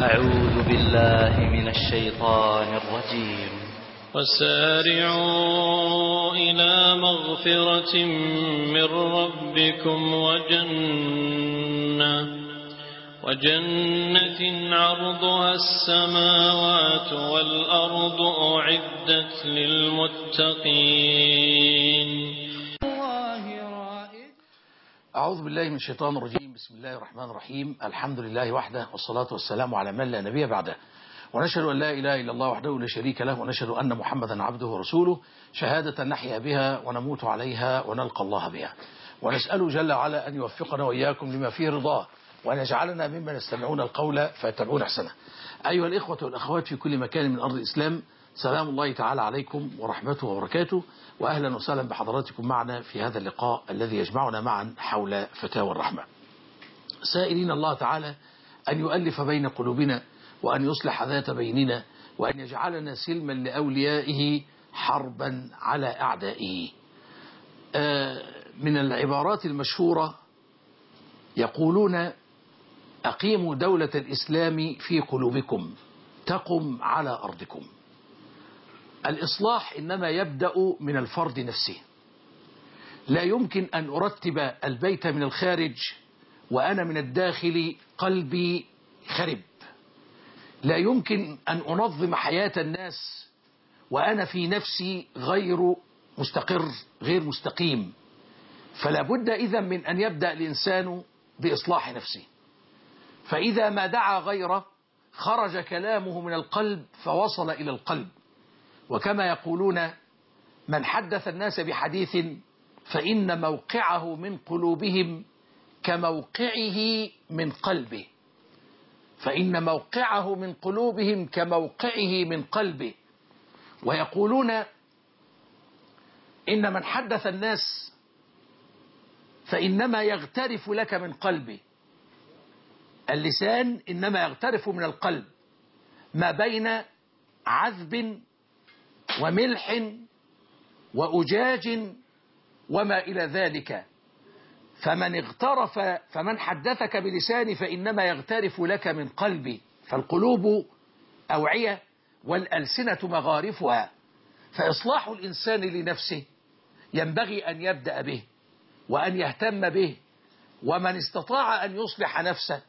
أعوذ بالله من الشيطان الرجيم وسارعوا إلى مغفرة من ربكم وجنة وجنة عرضها السماوات والأرض أعدت للمتقين أعوذ بالله من الشيطان الرجيم بسم الله الرحمن الرحيم الحمد لله وحده والصلاة والسلام على من لا نبي بعده ونشهد أن لا إله إلا الله وحده لا شريك له ونشهد أن محمدا عبده ورسوله شهادة نحيا بها ونموت عليها ونلقى الله بها ونسأله جل وعلا أن يوفقنا وإياكم لما فيه رضاه وأن يجعلنا ممن يستمعون القول فيتبعون أحسنه أيها الإخوة والأخوات في كل مكان من أرض الإسلام سلام الله تعالى عليكم ورحمته وبركاته وأهلا وسهلا بحضراتكم معنا في هذا اللقاء الذي يجمعنا معا حول فتاوى الرحمة سائلين الله تعالى أن يؤلف بين قلوبنا وأن يصلح ذات بيننا وأن يجعلنا سلما لأوليائه حربا على أعدائه من العبارات المشهورة يقولون أقيموا دولة الإسلام في قلوبكم تقم على أرضكم الإصلاح إنما يبدأ من الفرد نفسه لا يمكن أن أرتب البيت من الخارج وأنا من الداخل قلبي خرب لا يمكن أن أنظم حياة الناس وأنا في نفسي غير مستقر غير مستقيم فلا بد إذا من أن يبدأ الإنسان بإصلاح نفسه فإذا ما دعا غيره خرج كلامه من القلب فوصل إلى القلب وكما يقولون من حدث الناس بحديث فإن موقعه من قلوبهم كموقعه من قلبه فإن موقعه من قلوبهم كموقعه من قلبه ويقولون إن من حدث الناس فإنما يغترف لك من قلبه اللسان إنما يغترف من القلب ما بين عذب وملح وأجاج وما إلى ذلك فمن اغترف فمن حدثك بلسان فإنما يغترف لك من قلبي فالقلوب أوعية والألسنة مغارفها فإصلاح الإنسان لنفسه ينبغي أن يبدأ به وأن يهتم به ومن استطاع أن يصلح نفسه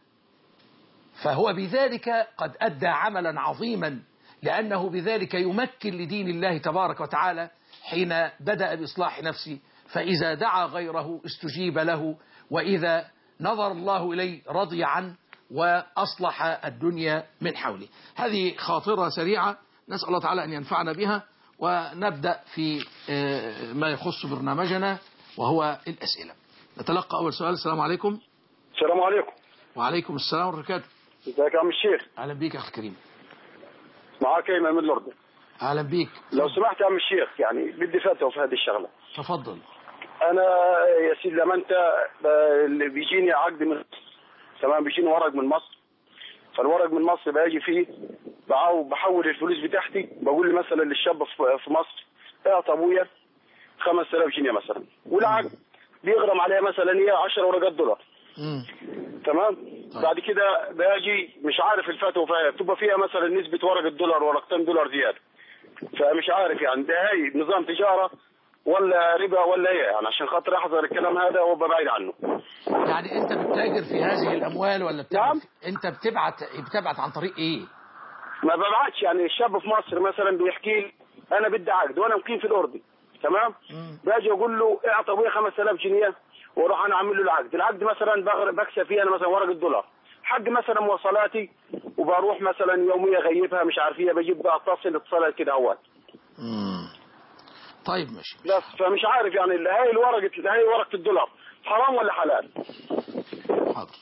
فهو بذلك قد أدى عملا عظيما لأنه بذلك يمكن لدين الله تبارك وتعالى حين بدأ بإصلاح نفسه فإذا دعا غيره استجيب له وإذا نظر الله إليه رضي عنه وأصلح الدنيا من حوله هذه خاطرة سريعة نسأل الله تعالى أن ينفعنا بها ونبدأ في ما يخص برنامجنا وهو الأسئلة نتلقى أول سؤال السلام عليكم السلام عليكم وعليكم السلام ورحمة الله ازيك يا عم الشيخ أهلا بيك يا أخي الكريم معاك ايمن من الاردن أهلا بيك لو سمحت يا عم الشيخ يعني بدي فتوى في هذه الشغله تفضل انا يا سيدي لما انت اللي بيجيني عقد من تمام بيجيني ورق من مصر فالورق من مصر باجي فيه بحول الفلوس بتاعتي بقول لي مثلا للشاب في مصر اعطى ابويا 5000 جنيه مثلا والعقد بيغرم عليها مثلا هي 10 ورقات دولار مم. تمام طيب. بعد كده باجي مش عارف الفتوى فيها بتبقى فيها مثلا نسبة ورقة دولار ورقتين دولار زيادة فمش عارف يعني ده هي نظام تجارة ولا ربا ولا ايه يعني عشان خاطر احذر الكلام هذا وابقى بعيد عنه يعني أنت بتتاجر في هذه الأموال ولا بتعمل نعم. أنت بتبعت بتبعت عن طريق إيه؟ ما ببعتش يعني الشاب في مصر مثلا بيحكي لي انا بدي عقد وانا مقيم في الاردن تمام مم. باجي اقول له اعطى ابويا 5000 جنيه واروح انا اعمل له العقد العقد مثلا بغر- بكسب فيه انا مثلا ورقه دولار حق مثلا مواصلاتي وبروح مثلا يوميه اغيبها مش عارف ايه بجيب بقى اتصل اتصالات كده اول مم. طيب ماشي بس فمش عارف يعني اللي هاي الورقه هاي ورقه الدولار حرام ولا حلال حاضر حاضر.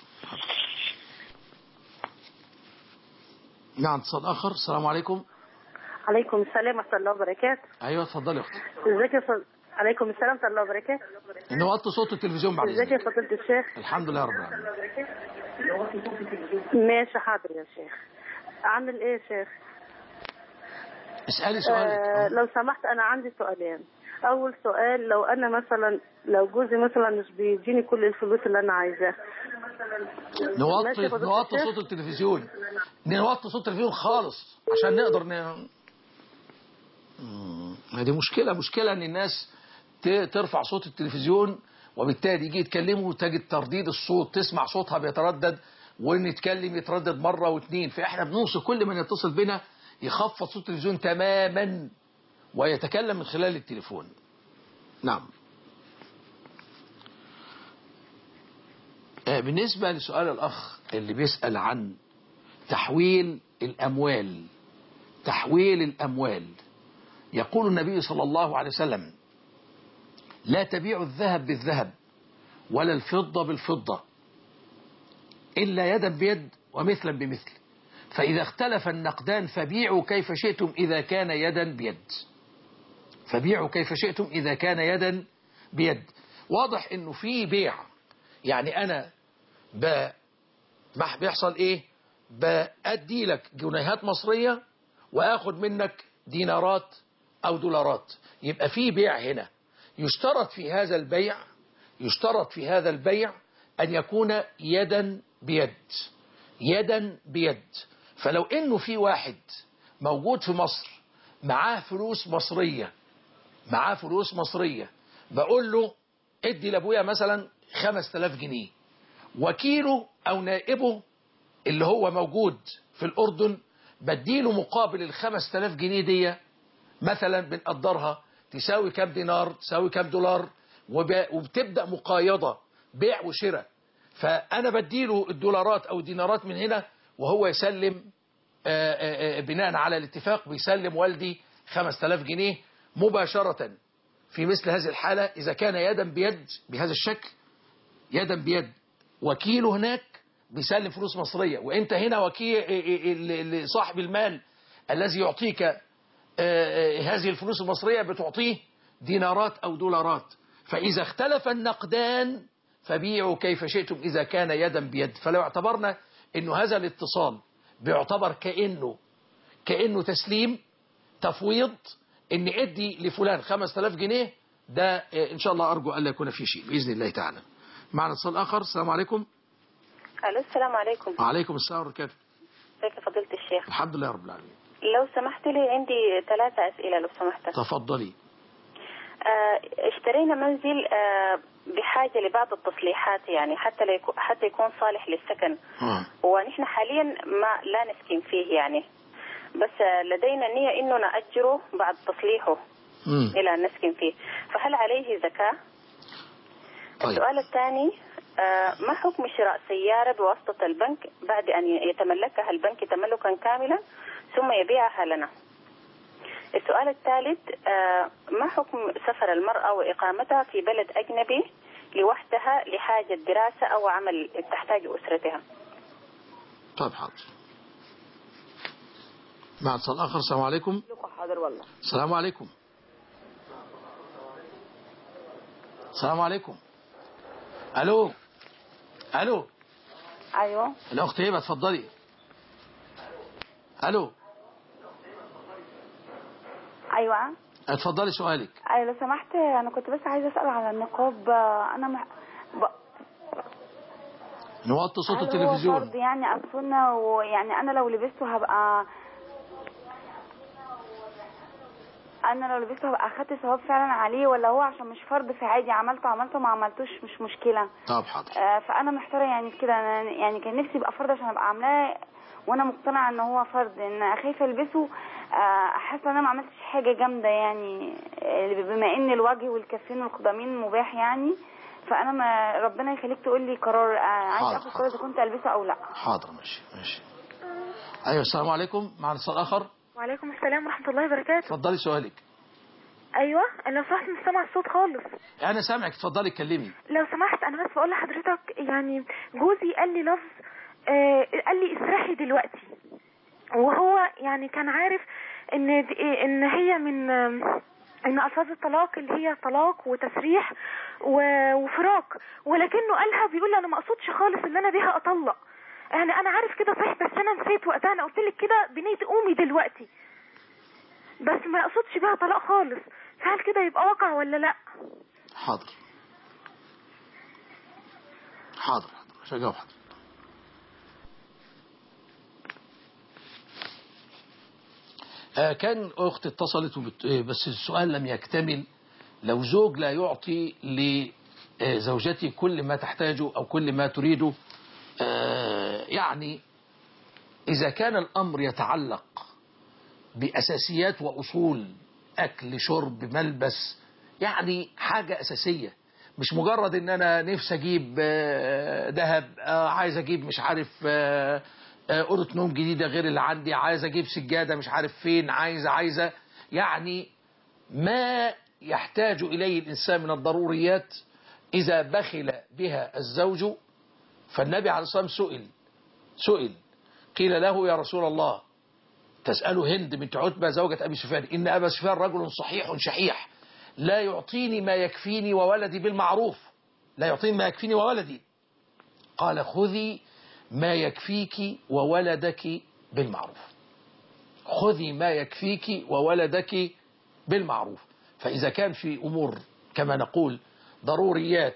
نعم اتصال آخر السلام عليكم عليكم السلام ورحمة الله وبركاته أيوة اتفضلي يا أختي ازيك يا فضل... عليكم السلام ورحمة الله وبركاته إنه وطي صوت التلفزيون بعد ازيك يا إذنك فضيلة الشيخ الحمد لله رب العالمين ماشي حاضر يا شيخ عامل ايه يا شيخ اسألي آه سؤالك لو سمحت انا عندي سؤالين اول سؤال لو انا مثلا لو جوزي مثلا مش بيديني كل الفلوس اللي انا عايزاها نوطي ماشي يا فضيلة نوطي الشيخ. صوت التلفزيون نوطي صوت التلفزيون خالص عشان نقدر ن... مم. ما دي مشكلة مشكلة ان الناس ت- ترفع صوت التلفزيون وبالتالي يجي يتكلموا تجد ترديد الصوت تسمع صوتها بيتردد ونتكلم يتردد مرة واثنين فاحنا بنوصي كل من يتصل بنا يخفض صوت التلفزيون تماما ويتكلم من خلال التليفون نعم آه، بالنسبة لسؤال الأخ اللي بيسأل عن تحويل الأموال تحويل الأموال يقول النبي صلى الله عليه وسلم لا تبيع الذهب بالذهب ولا الفضة بالفضة إلا يدا بيد ومثلا بمثل فإذا اختلف النقدان فبيعوا كيف شئتم إذا كان يدا بيد فبيعوا كيف شئتم إذا كان يدا بيد واضح إنه في بيع يعني أنا ب... بح- بيحصل إيه بأدي لك جنيهات مصرية وآخد منك دينارات أو دولارات يبقى في بيع هنا يشترط في هذا البيع يشترط في هذا البيع أن يكون يدا بيد يدا بيد فلو إنه في واحد موجود في مصر معاه فلوس مصرية معاه فلوس مصرية بقول له ادي لابويا مثلا 5000 جنيه وكيله أو نائبه اللي هو موجود في الأردن بديله مقابل ال 5000 جنيه دي مثلا بنقدرها تساوي كام دينار تساوي كام دولار وب- وبتبدأ مقايضة بيع وشراء فأنا بديله الدولارات أو الدينارات من هنا وهو يسلم آه، آه، آه، بناء على الاتفاق بيسلم والدي 5000 جنيه مباشرة في مثل هذه الحالة إذا كان يدا بيد بهذا الشكل يدا بيد وكيله هناك بيسلم فلوس مصرية وانت هنا وكيل صاحب المال الذي يعطيك آه، آه، هذه الفلوس المصرية بتعطيه دينارات أو دولارات فإذا اختلف النقدان فبيعوا كيف شئتم إذا كان يدا بيد فلو اعتبرنا أنه هذا الاتصال بيعتبر كأنه كأنه تسليم تفويض ان ادي لفلان 5000 جنيه ده آه، ان شاء الله ارجو الا يكون في شيء باذن الله تعالى معنا اتصال اخر السلام عليكم الو السلام عليكم وعليكم السلام ورحمه الله ازيك يا فضيلة الشيخ الحمد لله رب العالمين لو سمحت لي عندي ثلاثة أسئلة لو سمحت تفضلي آه اشترينا منزل آه بحاجة لبعض التصليحات يعني حتى ليكو حتى يكون صالح للسكن آه. ونحن حاليا ما لا نسكن فيه يعني بس آه لدينا نية إنه نأجره بعد تصليحه مم. إلى أن نسكن فيه فهل عليه زكاة؟ طيب السؤال الثاني آه، ما حكم شراء سيارة بواسطة البنك بعد أن يتملكها البنك تملكا كاملا ثم يبيعها لنا السؤال الثالث آه، ما حكم سفر المرأة وإقامتها في بلد أجنبي لوحدها لحاجة دراسة أو عمل تحتاج أسرتها طيب حاضر مع اتصال اخر السلام عليكم حاضر والله السلام عليكم السلام عليكم الو الو ايوه الاخت هبه اتفضلي الو ايوه اتفضلي سؤالك ايوه لو سمحت انا كنت بس عايزه اسال على النقاب آه، انا مح... ب... نوطي صوت هل هو التلفزيون فرض يعني ام سنه ويعني انا لو لبسته هبقى انا لو لبسته هبقى اخدت ثواب فعلا عليه ولا هو عشان مش فرض فعادي عملته عملته ما عملتوش مش مشكله طب حاضر آه، فانا محتاره يعني في كده انا يعني كان نفسي يبقى فرض عشان ابقى عاملاه وانا مقتنعه ان هو فرض ان خايفه البسه آه، حاسه ان انا ما عملتش حاجه جامده يعني آه، بما ان الوجه والكفين والقدمين مباح يعني فانا ما ربنا يخليك تقول لي قرار آه، عايزه حاضر، اخد قرار اذا كنت البسه او لا حاضر ماشي ماشي ايوه السلام عليكم معنا اتصال اخر وعليكم السلام ورحمة الله وبركاته اتفضلي سؤالك أيوة لو سمحت مش سامع الصوت خالص انا سامعك اتفضلي اتكلمي لو سمحت أنا بس بقول لحضرتك يعني جوزي قال لي لفظ آه قال لي اسرحي دلوقتي وهو يعني كان عارف ان دي- ان هي من آم، ان الفاظ الطلاق اللي هي طلاق وتسريح و- وفراق ولكنه قالها بيقول لي انا ما اقصدش خالص ان انا بيها اطلق يعني انا عارف كده صحيح بس انا نسيت وقتها انا قلت لك كده بنيت قومي دلوقتي بس ما يقصدش بيها طلاق خالص هل كده يبقى واقع ولا لا حاضر حاضر حاضر مش هجاوب حاضر آه كان أخت اتصلت وبت... آه، بس السؤال لم يكتمل لو زوج لا يعطي لزوجته كل ما تحتاجه أو كل ما تريده آه يعني إذا كان الأمر يتعلق بأساسيات وأصول أكل شرب ملبس يعني حاجة أساسية مش مجرد ان انا نفسي اجيب آه، ذهب آه، عايز اجيب مش عارف آه، آه، اوضه نوم جديده غير اللي عندي عايز اجيب سجاده مش عارف فين عايزه عايزه يعني ما يحتاج اليه الانسان من الضروريات اذا بخل بها الزوج فالنبي عليه الصلاه والسلام سئل سئل قيل له يا رسول الله تسأله هند بنت عتبة زوجة أبي سفيان إن أبا سفيان رجل صحيح شحيح لا يعطيني ما يكفيني وولدي بالمعروف لا يعطيني ما يكفيني وولدي قال خذي ما يكفيك وولدك بالمعروف خذي ما يكفيك وولدك بالمعروف فإذا كان في أمور كما نقول ضروريات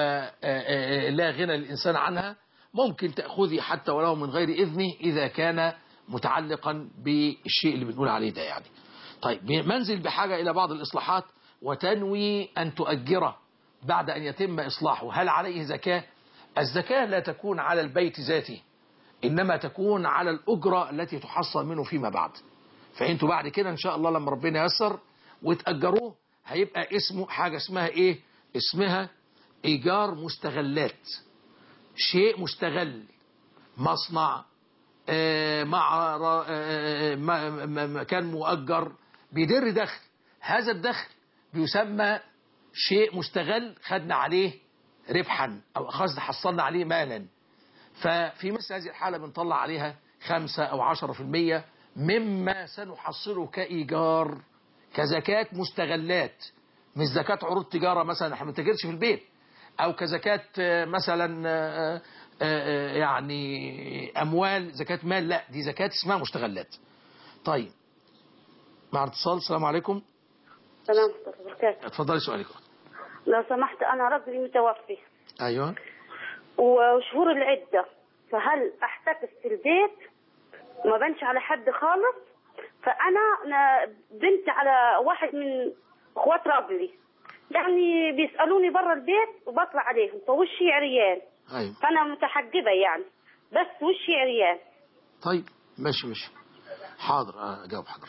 ولا غنى للإنسان عنها ممكن تأخذي حتى ولو من غير إذنه إذا كان متعلقا بالشيء اللي بنقول عليه ده يعني طيب منزل بحاجة إلى بعض الإصلاحات وتنوي أن تؤجره بعد أن يتم إصلاحه هل عليه زكاة الزكاة لا تكون على البيت ذاته إنما تكون على الأجرة التي تحصل منه فيما بعد فأنتوا بعد كده إن شاء الله لما ربنا يسر وتأجروه هيبقى اسمه حاجة اسمها إيه اسمها إيجار مستغلات شيء مستغل مصنع آه، مع را- آه، م- م- مكان مؤجر بيدر دخل هذا الدخل بيسمى شيء مستغل خدنا عليه ربحا أو أخذنا حصلنا عليه مالا ففي مثل هذه الحالة بنطلع عليها خمسة أو عشرة في المية مما سنحصله كإيجار كزكاة مستغلات مش زكاة عروض تجارة مثلا احنا ما بنتاجرش في البيت أو كزكاة آه، مثلا آه، آه، آه، يعني أموال زكاة مال لا دي زكاة اسمها مستغلات طيب مع اتصال السلام عليكم سلام ورحمة الله وبركاته اتفضلي سؤالك لو سمحت أنا رجلي متوفي أيوه وشهور العدة فهل أحتكف في البيت وما بنش على حد خالص فأنا أنا بنت على واحد من إخوات رجلي يعني بيسألوني برا البيت وبطلع عليهم فوشي عريان أيوه فأنا متحجبة يعني بس وشي عريان طيب ماشي ماشي حاضر آه، أجاوب حاضر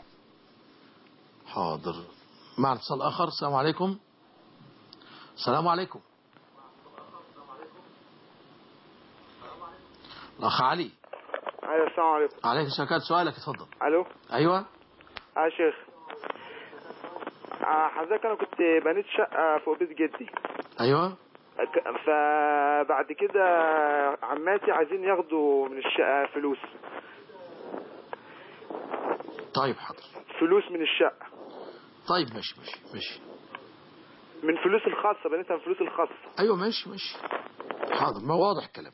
حاضر مع اتصال آخر السلام عليكم السلام عليكم الأخ علي ايوه السلام عليكم عليك شكات سؤالك اتفضل الو أيوة اه يا شيخ آه، حضرتك انا كنت بنيت شقه فوق بيت جدي أيوة ك- فبعد كده عماتي عايزين ياخدوا من الشقه فلوس طيب حاضر فلوس من الشقه طيب ماشي ماشي ماشي من فلوس الخاصه بنيتها من فلوس الخاصه أيوة ماشي ماشي حاضر ما واضح الكلام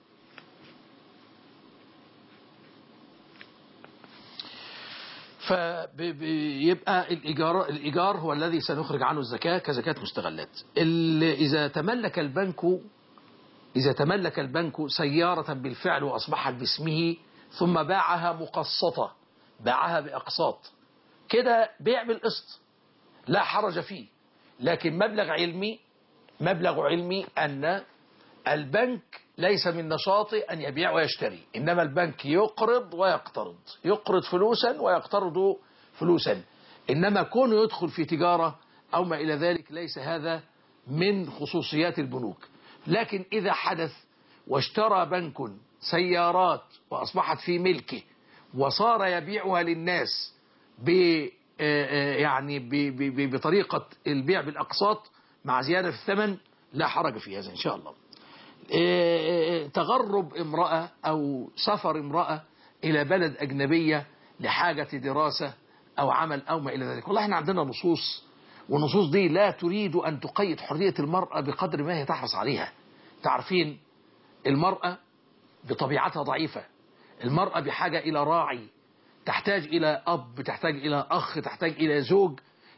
فيبقى الإيجار, الإيجار هو الذي سنخرج عنه الزكاة كزكاة مستغلات ال- إذا تملك البنك إذا تملك البنك سيارة بالفعل وأصبحت باسمه ثم باعها مقسطة باعها بأقساط كده بيع بالقسط لا حرج فيه لكن مبلغ علمي مبلغ علمي أن البنك ليس من نشاطه أن يبيع ويشتري إنما البنك يقرض ويقترض يقرض فلوسا ويقترض فلوسا إنما كونه يدخل في تجارة أو ما إلى ذلك ليس هذا من خصوصيات البنوك لكن إذا حدث واشترى بنك سيارات وأصبحت في ملكه وصار يبيعها للناس ب يعني ب- ب- ب- بطريقة البيع بالأقساط مع زيادة في الثمن لا حرج في هذا إن شاء الله إيه، تغرب امرأة أو سفر امرأة إلى بلد أجنبية لحاجة دراسة أو عمل أو ما إلى ذلك والله احنا عندنا نصوص والنصوص دي لا تريد أن تقيد حرية المرأة بقدر ما هي تحرص عليها تعرفين المرأة بطبيعتها ضعيفة المرأة بحاجة إلى راعي تحتاج إلى أب تحتاج إلى أخ تحتاج إلى زوج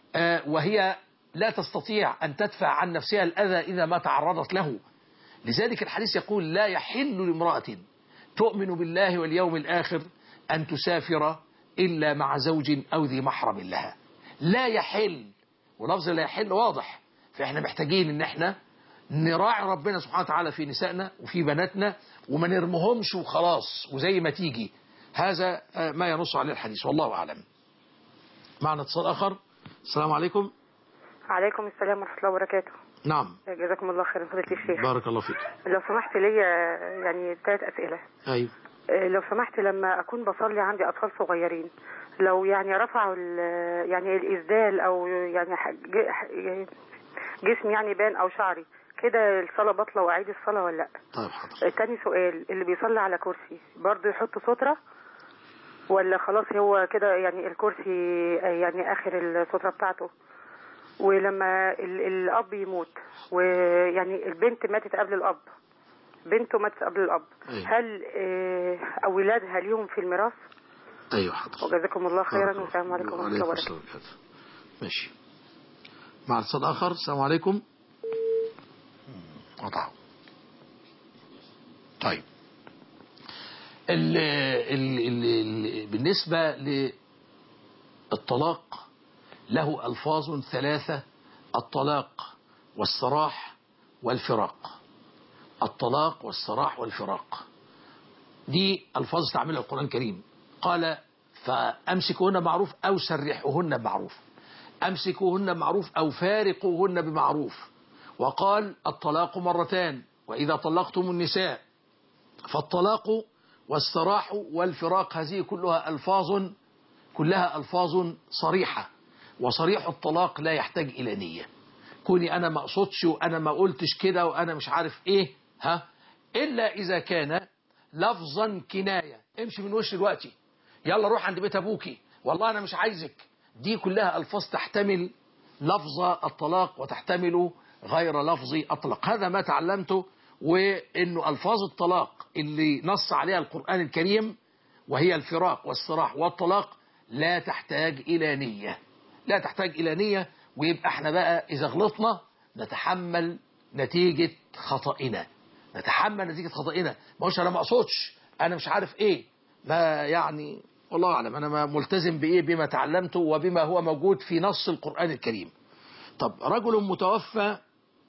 آه، وهي لا تستطيع أن تدفع عن نفسها الأذى إذا ما تعرضت له لذلك الحديث يقول لا يحل لامرأة تؤمن بالله واليوم الآخر أن تسافر إلا مع زوج أو ذي محرم لها لا يحل ولفظ لا يحل واضح فإحنا محتاجين إن إحنا نراعي ربنا سبحانه وتعالى في نسائنا وفي بناتنا وما نرمهمش وخلاص وزي ما تيجي هذا آه، ما ينص عليه الحديث والله أعلم معنا اتصال آخر السلام عليكم عليكم السلام ورحمة الله وبركاته نعم جزاكم الله خيرا فضيلة الشيخ بارك الله فيك لو سمحت ليا يعني ثلاث أسئلة أيوه آه، لو سمحت لما أكون بصلي عندي أطفال صغيرين لو يعني رفعوا ال- يعني الإسدال أو يعني ح- ج- ح- جسمي يعني بان أو شعري كده الصلاة بطلة وأعيد الصلاة ولا لأ؟ طيب حاضر آه، تاني سؤال اللي بيصلي على كرسي برضه يحط سترة ولا خلاص هو كده يعني الكرسي آه، يعني آخر السترة بتاعته ولما ال- الأب يموت ويعني البنت ماتت قبل الأب بنته ماتت قبل الأب أيوه. هل آه، أولادها ليهم في الميراث؟ أيوه حاضر وجزاكم الله بارك خيرا الله. والسلام عليكم ورحمة الله وعليكم وبركاته السلام وبركاته ماشي مع اتصال آخر السلام عليكم قطعوا طيب ال ال ال ال بالنسبة للطلاق له ألفاظ ثلاثة الطلاق والسراح والفراق الطلاق والسراح والفراق دي ألفاظ استعملها القرآن الكريم قال فأمسكوهن معروف أو سرحوهن بمعروف أمسكوهن بمعروف أو فارقوهن بمعروف وقال الطلاق مرتان وإذا طلقتم النساء فالطلاق والسراح والفراق هذه كلها ألفاظ كلها ألفاظ صريحة وصريح الطلاق لا يحتاج إلى نية كوني أنا ما أقصدش وأنا ما قلتش كده وأنا مش عارف إيه ها إلا إذا كان لفظا كناية امشي من وش دلوقتي يلا روح عند بيت أبوكي والله أنا مش عايزك دي كلها ألفاظ تحتمل لفظ الطلاق وتحتمل غير لفظ الطلاق هذا ما تعلمته وإنه ألفاظ الطلاق اللي نص عليها القرآن الكريم وهي الفراق والصراح والطلاق لا تحتاج إلى نية لا تحتاج إلى نية ويبقى احنا بقى إذا غلطنا نتحمل نتيجة خطئنا نتحمل نتيجة خطئنا ما هوش أنا ما أقصدش أنا مش عارف إيه ما يعني والله أعلم أنا ما ملتزم بإيه بما تعلمته وبما هو موجود في نص القرآن الكريم طب رجل متوفى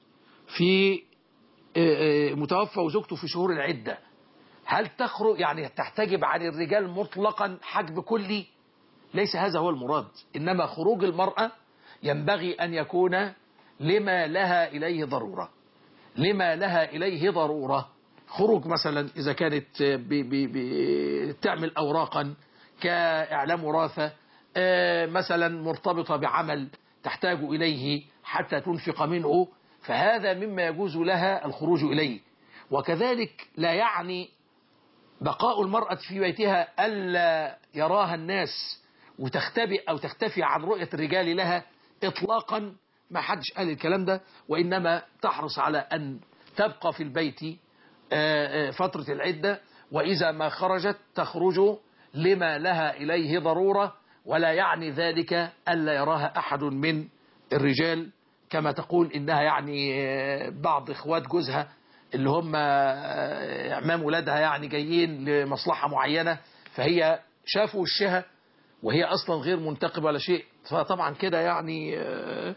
في آه، آه، متوفى وزوجته في شهور العدة هل تخرج يعني تحتجب عن الرجال مطلقا حجب كلي ليس هذا هو المراد إنما خروج المرأة ينبغي أن يكون لما لها إليه ضرورة لما لها إليه ضرورة خروج مثلا إذا كانت ب- ب- بتعمل أوراقا كإعلام وراثة آه، مثلا مرتبطة بعمل تحتاج إليه حتى تنفق منه فهذا مما يجوز لها الخروج إليه وكذلك لا يعني بقاء المرأة في بيتها ألا يراها الناس وتختبئ أو تختفي عن رؤية الرجال لها إطلاقا ما حدش قال الكلام ده وإنما تحرص على أن تبقى في البيت آه، آه، فترة العدة وإذا ما خرجت تخرج لما لها إليه ضرورة ولا يعني ذلك ألا يراها أحد من الرجال كما تقول إنها يعني آه، بعض إخوات جوزها اللي هم آه، أعمام ولادها يعني جايين لمصلحة معينة فهي شافوا وشها وهي أصلا غير منتقبة ولا شيء فطبعا كده يعني آه،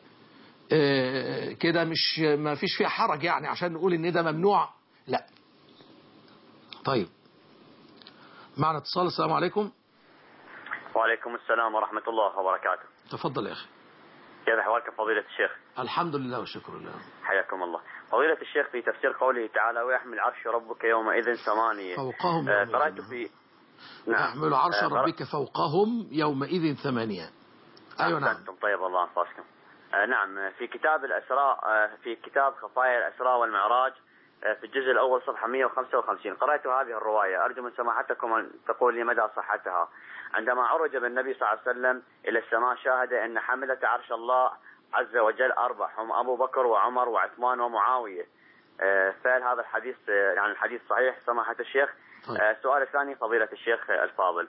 آه، كده مش ما فيش فيها حرج يعني عشان نقول ان ده ممنوع لا طيب معنا اتصال السلام عليكم وعليكم السلام ورحمة الله وبركاته تفضل يا اخي كيف أحوالك فضيلة الشيخ الحمد لله والشكر لله حياكم الله فضيلة الشيخ في تفسير قوله تعالى ويحمل عرش ربك يومئذ ثمانية فوقهم آه، يومئذ. قرأت في يحمل عرش آه، قرأ- ربك فوقهم يومئذ ثمانية أيوة نعم أحسنتم طيب الله أنفاسكم آه، نعم في كتاب الأسراء آه، في كتاب خفايا الأسراء والمعراج آه، في الجزء الأول صفحة 155 قرأت هذه الرواية أرجو من سماحتكم أن تقول لي مدى صحتها عندما عرج بالنبي صلى الله عليه وسلم إلى السماء شاهد أن حملة عرش الله عز وجل أربع هم أبو بكر وعمر وعثمان ومعاوية آه، فهل هذا الحديث آه، يعني الحديث صحيح سماحة الشيخ طيب. آه، السؤال الثاني فضيلة الشيخ آه، الفاضل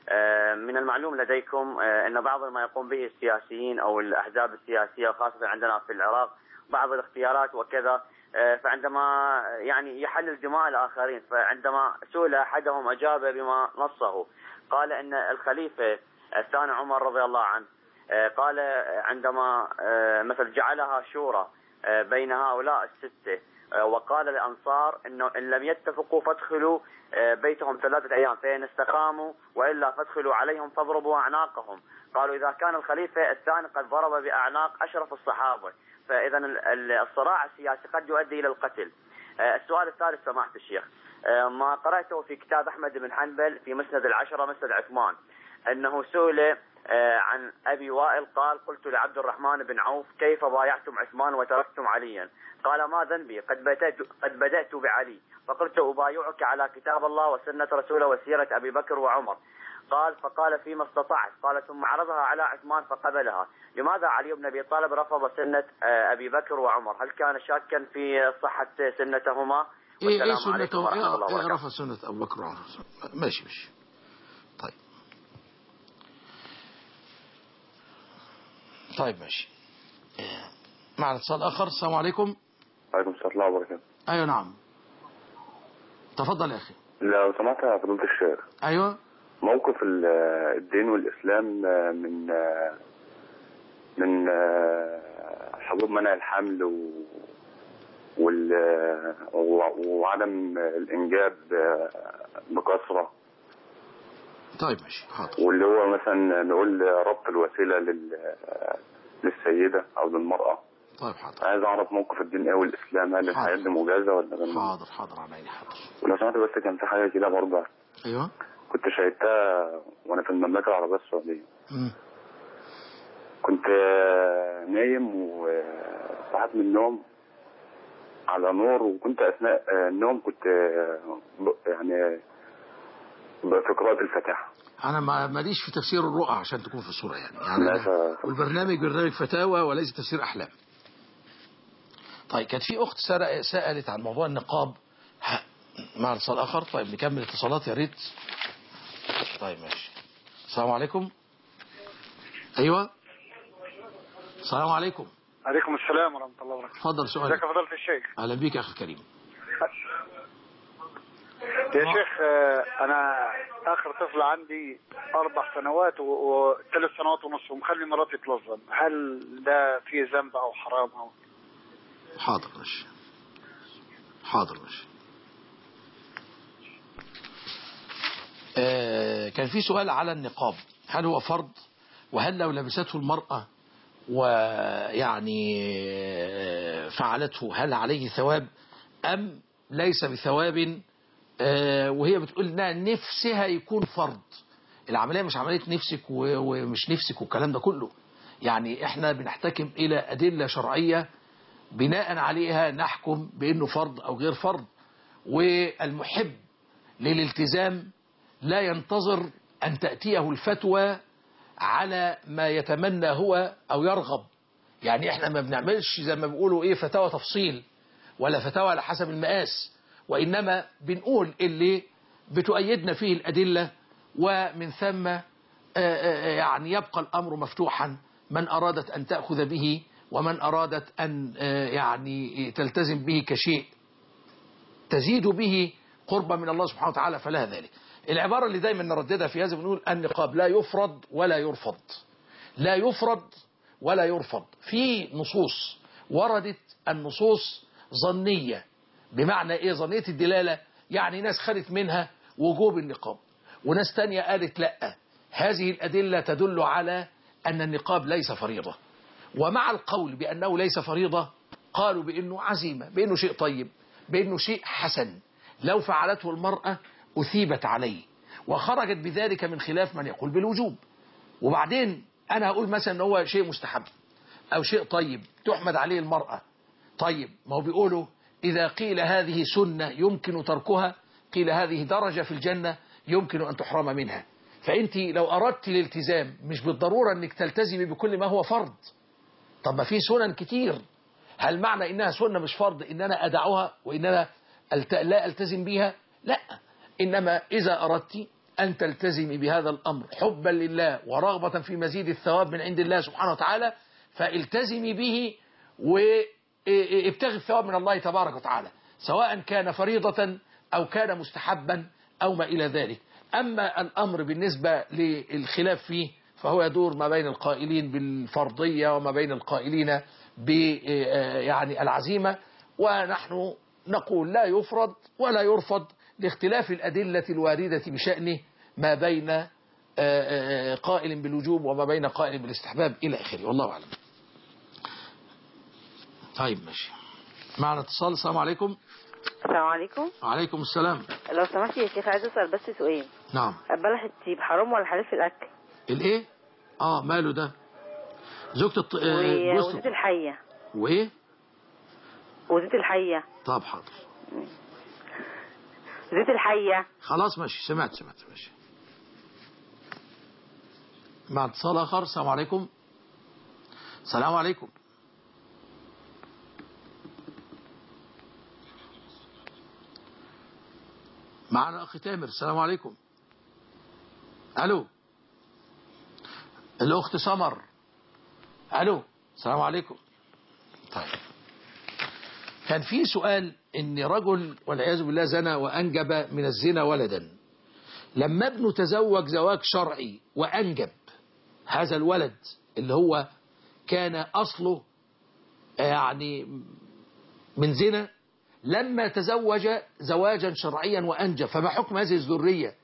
آه، من المعلوم لديكم آه، أن بعض ما يقوم به السياسيين أو الأحزاب السياسية وخاصة عندنا في العراق بعض الاختيارات وكذا آه، فعندما يعني يحلل دماء الآخرين فعندما سئل أحدهم أجاب بما نصه قال أن الخليفة الثاني عمر رضي الله عنه آه، قال عندما آه، مثلا جعلها شورى آه، بين هؤلاء الستة آه، وقال للأنصار أنه إن لم يتفقوا فادخلوا آه، بيتهم ثلاثة أيام فإن استقاموا وإلا فادخلوا عليهم فاضربوا أعناقهم قالوا إذا كان الخليفة الثاني قد ضرب بأعناق أشرف الصحابة فإذا ال- ال- الصراع السياسي قد يؤدي إلى القتل آه، السؤال الثالث سماحة الشيخ آه، ما قرأته في كتاب أحمد بن حنبل في مسند العشرة مسند عثمان أنه سئل آه، عن أبي وائل قال قلت لعبد الرحمن بن عوف كيف بايعتم عثمان وتركتم عليا قال ما ذنبي قد بدأت, قد بدأت بعلي فقلت أبايعك على كتاب الله وسنة رسوله وسيرة أبي بكر وعمر قال فقال فيما استطعت قال ثم عرضها على عثمان فقبلها لماذا علي بن أبي طالب رفض سنة آه، أبي بكر وعمر هل كان شاكا في صحة سنتهما ايه ايه والسلام عليكم سنته ورحمة الله ايه, إيه وبركاته رفض سنة ابو بكر وعمر ماشي ماشي طيب طيب ماشي معنا اتصال اخر السلام عليكم عليكم السلام ورحمة الله وبركاته ايوه نعم تفضل يا اخي لو سمحت يا فضيلة الشيخ ايوه موقف ال- الدين والإسلام من من حبوب منع الحمل و وال و- وعدم الإنجاب بكثرة طيب ماشي حاضر واللي هو مثلا نقول ربط الوسيلة لل للسيدة أو للمرأة طيب حاضر عايز أعرف موقف الدين إيه والإسلام هل الحياة دي مجازة ولا غير مجازة؟ حاضر حاضر عيني حاضر ولو سمحت بس كان في حاجة كده برضه ايوه كنت شاهدتها وانا في المملكه العربيه السعوديه مم. كنت آه، نايم وصحيت من النوم على نور وكنت اثناء آه، النوم كنت آه، ب- يعني ب- في قراءه الفاتحه انا ما ماليش في تفسير الرؤى عشان تكون في الصورة يعني يعني لا، أنا- والبرنامج برنامج فتاوى وليس تفسير احلام طيب كانت في اخت سرق- سالت عن موضوع النقاب ه- مع اتصال اخر طيب نكمل اتصالات يا ريت طيب ماشي السلام عليكم ايوه السلام عليكم عليكم السلام ورحمة الله وبركاته اتفضل ازيك سؤالك يا فضيلة الشيخ اهلا بيك يا اخي الكريم يا شيخ آه، أنا آخر طفل عندي أربع سنوات و- وثلاث سنوات ونص ومخلي مراتي تلظم هل ده فيه ذنب أو حرام أو حاضر ماشي حاضر ماشي آه كان في سؤال على النقاب هل هو فرض وهل لو لبسته المرأة ويعني آه، فعلته هل عليه ثواب أم ليس بثواب آه، وهي بتقول انها نفسها يكون فرض العملية مش عملية نفسك و- ومش نفسك والكلام ده كله يعني احنا بنحتكم الى ادلة شرعية بناء عليها نحكم بانه فرض او غير فرض والمحب للالتزام لا ينتظر ان تأتيه الفتوى على ما يتمنى هو او يرغب يعني احنا ما بنعملش زي ما بيقولوا ايه فتاوى تفصيل ولا فتاوى على حسب المقاس وإنما بنقول اللي بتؤيدنا فيه الأدلة ومن ثم آه، آه، يعني يبقى الأمر مفتوحا من أرادت أن تأخذ به ومن أرادت أن آه، يعني تلتزم به كشيء تزيد به قربا من الله سبحانه وتعالى فلها ذلك العبارة اللي دايما نرددها في هذا بنقول النقاب لا يفرض ولا يرفض لا يفرض ولا يرفض في نصوص وردت النصوص ظنية بمعنى ايه ظنية الدلالة يعني ناس خدت منها وجوب النقاب وناس تانية قالت لا هذه الأدلة تدل على أن النقاب ليس فريضة ومع القول بأنه ليس فريضة قالوا بأنه عزيمة بأنه شيء طيب بأنه شيء حسن لو فعلته المرأة أثيبت عليه وخرجت بذلك من خلاف من يقول بالوجوب وبعدين أنا هقول مثلا أن هو شيء مستحب أو شيء طيب تحمد عليه المرأة طيب ما هو بيقولوا إذا قيل هذه سنة يمكن تركها قيل هذه درجة في الجنة يمكن أن تحرم منها فأنت لو أردت الالتزام مش بالضرورة أنك تلتزمي بكل ما هو فرض طب ما في سنن كتير هل معنى إنها سنة مش فرض إن أنا أدعوها وإن أنا ألت... لا ألتزم بيها لا إنما إذا أردت أن تلتزمي بهذا الأمر حبا لله ورغبة في مزيد الثواب من عند الله سبحانه وتعالى فالتزمي به وابتغي الثواب من الله تبارك وتعالى سواء كان فريضة أو كان مستحبا أو ما إلى ذلك أما الأمر بالنسبة للخلاف فيه فهو يدور ما بين القائلين بالفرضية وما بين القائلين ب يعني العزيمة ونحن نقول لا يفرض ولا يرفض لاختلاف الأدلة الواردة بشأنه ما بين قائل بالوجوب وما بين قائل بالاستحباب إلى آخره والله أعلم طيب ماشي معنا اتصال السلام عليكم السلام عليكم وعليكم السلام لو سمحت يا شيخ عايز اسال بس سؤال نعم بلح الطيب حرام ولا حلال في الاكل الايه اه ماله ده زوجة الط... آه، جوز وزيت الحيه وايه وزيت الحيه طب حاضر زيت الحيه خلاص ماشي سمعت سمعت ماشي مع اتصال اخر السلام عليكم السلام عليكم معنا اخي تامر السلام عليكم الو الاخت سمر الو السلام عليكم طيب كان في سؤال ان رجل والعياذ بالله زنى وانجب من الزنا ولدا لما ابنه تزوج زواج شرعي وانجب هذا الولد اللي هو كان اصله يعني من زنا لما تزوج زواجا شرعيا وانجب فما حكم هذه الذريه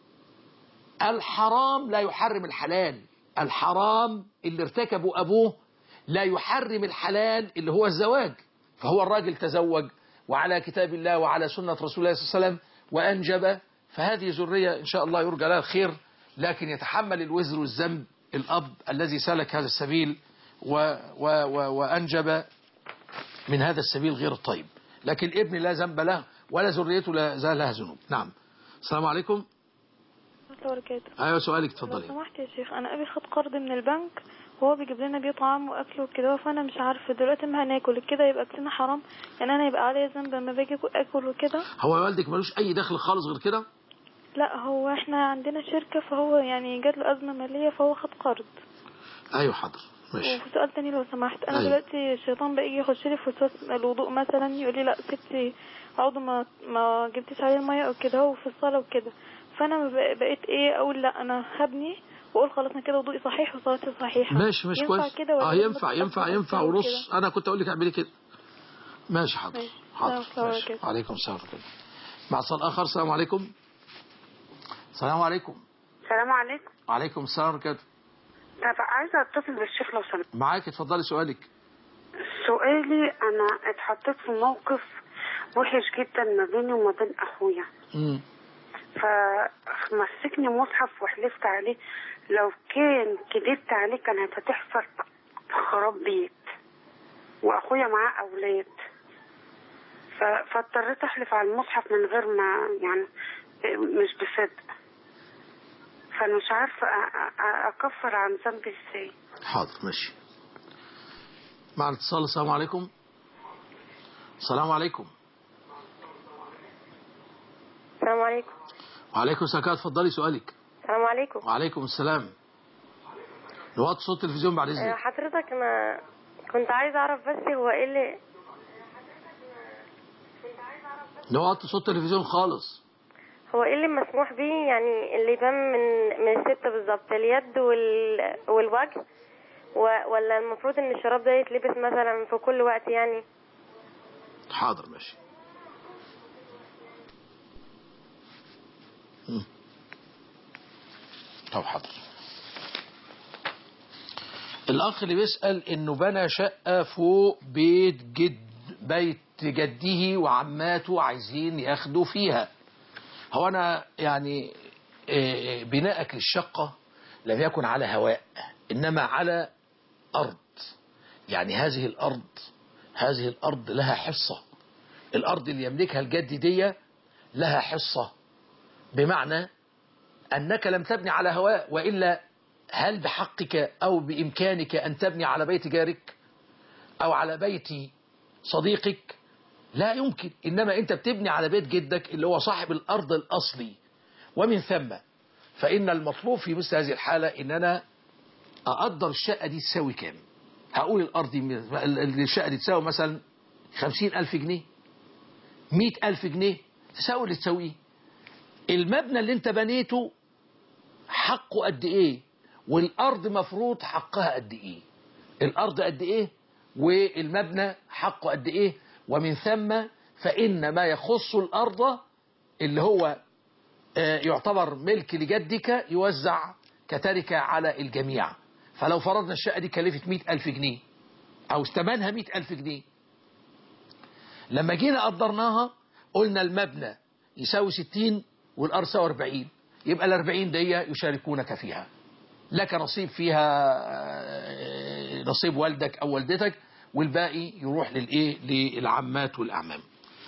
الحرام لا يحرم الحلال الحرام اللي ارتكبه أبوه لا يحرم الحلال اللي هو الزواج فهو الراجل تزوج وعلى كتاب الله وعلى سنة رسول الله صلى الله عليه وسلم وأنجب فهذه ذرية إن شاء الله يرجى لها الخير لكن يتحمل الوزر والذنب الأب الذي سلك هذا السبيل و و و وأنجب من هذا السبيل غير الطيب لكن الابن لا ذنب له ولا ذريته لا زال لها ذنوب نعم السلام عليكم الله وبركاته ايوه سؤالك لو اتفضلي سمحت يا شيخ انا ابي خد قرض من البنك وهو بيجيب لنا بيه طعام واكل وكده فانا مش عارفه دلوقتي ما هناكل كده يبقى اكلنا حرام يعني انا يبقى عليا ذنب لما باجي اكل وكده هو والدك ملوش اي دخل خالص غير كده لا هو احنا عندنا شركه فهو يعني جات له ازمه ماليه فهو خد قرض ايوه حاضر ماشي وفي سؤال تاني لو سمحت انا أيوة. دلوقتي الشيطان بقى يجي يخش لي في وسواس الوضوء مثلا يقول لي لا سبتي عضو ما ما جبتيش عليه الميه او كده هو في الصلاه وكده فانا بق- بقيت ايه اقول لا انا هبني واقول خلاص انا كده وضوءي صحيح وصلاتي صحيحه ماشي مش ينفع كويس كده ولا اه لازم ينفع بس ينفع أبقى ينفع أفهم ونص انا كنت اقول لك اعملي كده ماشي حاضر ماشي. حاضر السلام عليكم. ماشي. وعليكم السلام ورحمه الله مع اتصال اخر السلام عليكم السلام عليكم السلام عليكم وعليكم السلام ورحمه الله طب عايزة اتصل بالشيخ لو سمحت معاك اتفضلي سؤالك سؤالي انا اتحطيت في موقف وحش جدا ما بيني وما بين اخويا امم فمسكني مصحف وحلفت عليه لو كان كدبت عليه كان هتحصل خراب بيت واخويا معاه اولاد ف- فاضطريت احلف على المصحف من غير ما يعني مش بصدق فانا مش عارفه أ- أ- اكفر عن ذنبي ازاي حاضر ماشي مع الاتصال السلام عليكم السلام عليكم السلام عليكم وعليكم السلام اتفضلي سؤالك السلام عليكم وعليكم السلام نوطي صوت التلفزيون بعد آه، اذنك حضرتك انا كنت عايز اعرف بس هو ايه اللي نوطي صوت التلفزيون خالص هو ايه اللي مسموح بيه يعني اللي يبان من من الست بالظبط اليد وال... والوجه و... ولا المفروض ان الشراب ده يتلبس مثلا في كل وقت يعني حاضر ماشي مم. طب حاضر الأخ اللي بيسأل إنه بنى شقة فوق بيت جد بيت جده وعماته عايزين ياخدوا فيها هو أنا يعني آه، بناءك للشقة لم يكن على هواء إنما على أرض يعني هذه الأرض هذه الأرض لها حصة الأرض اللي يملكها الجد دي لها حصة بمعنى أنك لم تبني على هواء وإلا هل بحقك أو بإمكانك أن تبني على بيت جارك أو على بيت صديقك لا يمكن إنما أنت بتبني على بيت جدك اللي هو صاحب الأرض الأصلي ومن ثم فإن المطلوب في مثل هذه الحالة إن أنا أقدر الشقة دي تساوي كام هقول الأرض دي- الشقة دي تساوي مثلا خمسين ألف جنيه مئة ألف جنيه تساوي اللي تساويه المبنى اللي انت بنيته حقه قد ايه والارض مفروض حقها قد ايه الارض قد ايه والمبنى حقه قد ايه ومن ثم فان ما يخص الارض اللي هو آه، يعتبر ملك لجدك يوزع كتركة على الجميع فلو فرضنا الشقة دي كلفت مئة ألف جنيه أو ثمنها مئة ألف جنيه لما جينا قدرناها قلنا المبنى يساوي 60 والأرض يساوي 40 يبقى ال 40 دي يشاركونك فيها لك نصيب فيها آه، نصيب والدك أو والدتك والباقي يروح للإيه للعمات والأعمام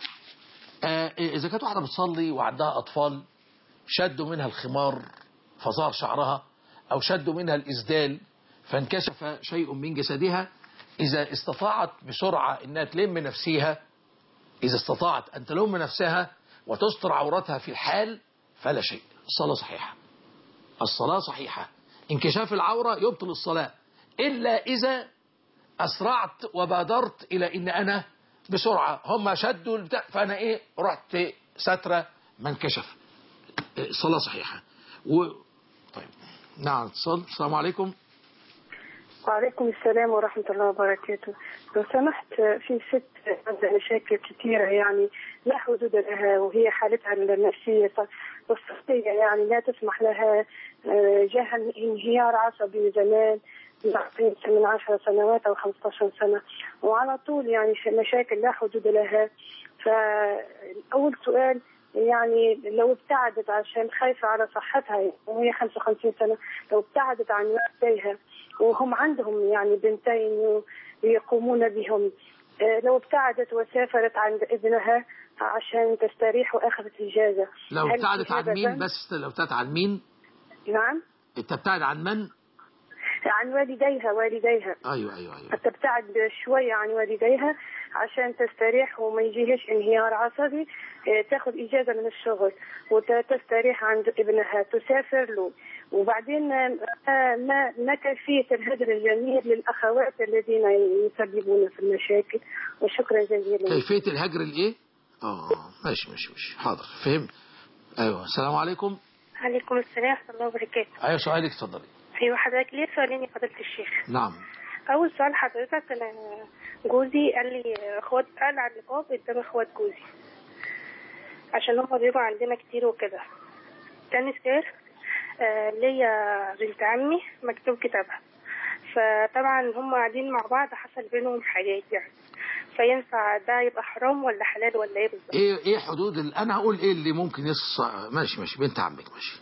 آه، إذا كانت واحدة بتصلي وعندها أطفال شدوا منها الخمار فظهر شعرها أو شدوا منها الإسدال فانكشف شيء من جسدها إذا استطاعت بسرعة أنها تلم نفسها إذا استطاعت أن تلم نفسها وتستر عورتها في الحال فلا شيء الصلاة صحيحة الصلاة صحيحة انكشاف العورة يبطل الصلاة إلا إذا أسرعت وبادرت إلى إن أنا بسرعة هم شدوا البتاع فأنا إيه رحت سترة ما انكشف الصلاة صحيحة و... طيب نعم اتصال السلام عليكم وعليكم السلام ورحمة الله وبركاته لو سمحت في ست عندها مشاكل كثيرة يعني لا حدود لها وهي حالتها النفسية والصحية يعني لا تسمح لها آه، جاه انهيار عصبي من زمان من عشر سنوات أو 15 سنة وعلى طول يعني مشاكل لا حدود لها فأول سؤال يعني لو ابتعدت عشان خايفة على صحتها وهي 55 سنة لو ابتعدت عن والديها وهم عندهم يعني بنتين يقومون بهم آه، لو ابتعدت وسافرت عند ابنها عشان تستريح واخذت اجازه لو هل ابتعدت عن هذا مين ذنب؟ بس لو ابتعدت عن مين نعم تبتعد عن من عن والديها والديها أيوة أيوة أيوة تبتعد شوية عن والديها عشان تستريح وما يجيهش انهيار عصبي آه، تاخذ إجازة من الشغل وتستريح عند ابنها تسافر له وبعدين آه، ما ما كيفية الهجر الجميل للأخوات الذين يسببون في المشاكل وشكرا جزيلا كيفية الهجر الإيه آه ماشي ماشي ماشي حاضر فهم أيوة السلام عليكم عليكم السلام ورحمة الله وبركاته أيوة سؤالك اتفضلي أيوة حضرتك ليه سؤالين يا فضيلة الشيخ نعم أول سؤال حضرتك أنا جوزي قال لي اخوات قال على النقاب قدام اخوات جوزي عشان هما بيجوا عندنا كتير وكده تاني سؤال آه ليا بنت عمي مكتوب كتابها فطبعا هم قاعدين مع بعض حصل بينهم حاجات يعني فينفع ده يبقى حرام ولا حلال ولا ايه بالظبط إيه إيه حدود ال... أنا هقول إيه اللي ممكن يص ماشي ماشي بنت عمك ماشي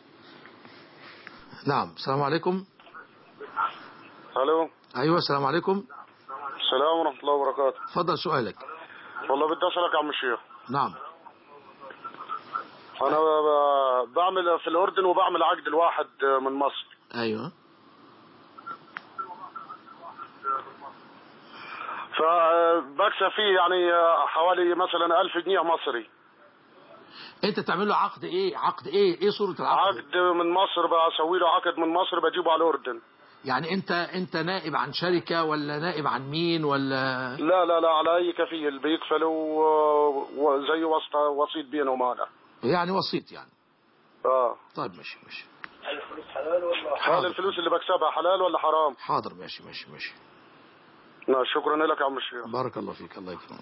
نعم السلام عليكم الو أيوة السلام عليكم السلام ورحمه الله وبركاته اتفضل سؤالك والله بدي اسالك يا عم الشيخ نعم انا ب- بعمل في الاردن وبعمل عقد الواحد من مصر أيوة فبكسب فيه يعني حوالي مثلا ألف جنيه مصري أنت تعمل له عقد إيه عقد إيه إيه صورة العقد عقد من مصر بسوي له عقد من مصر بجيبه على الأردن يعني أنت أنت نائب عن شركة ولا نائب عن مين ولا لا لا لا على أي كفيل بيكفلوا و- وزي وسط وسيط بينهم هذا يعني وسيط يعني اه طيب ماشي ماشي هل الفلوس اللي بكسبها حلال ولا حرام؟ حاضر ماشي ماشي ماشي لا شكرا لك يا عم الشيخ بارك الله فيك الله يكرمك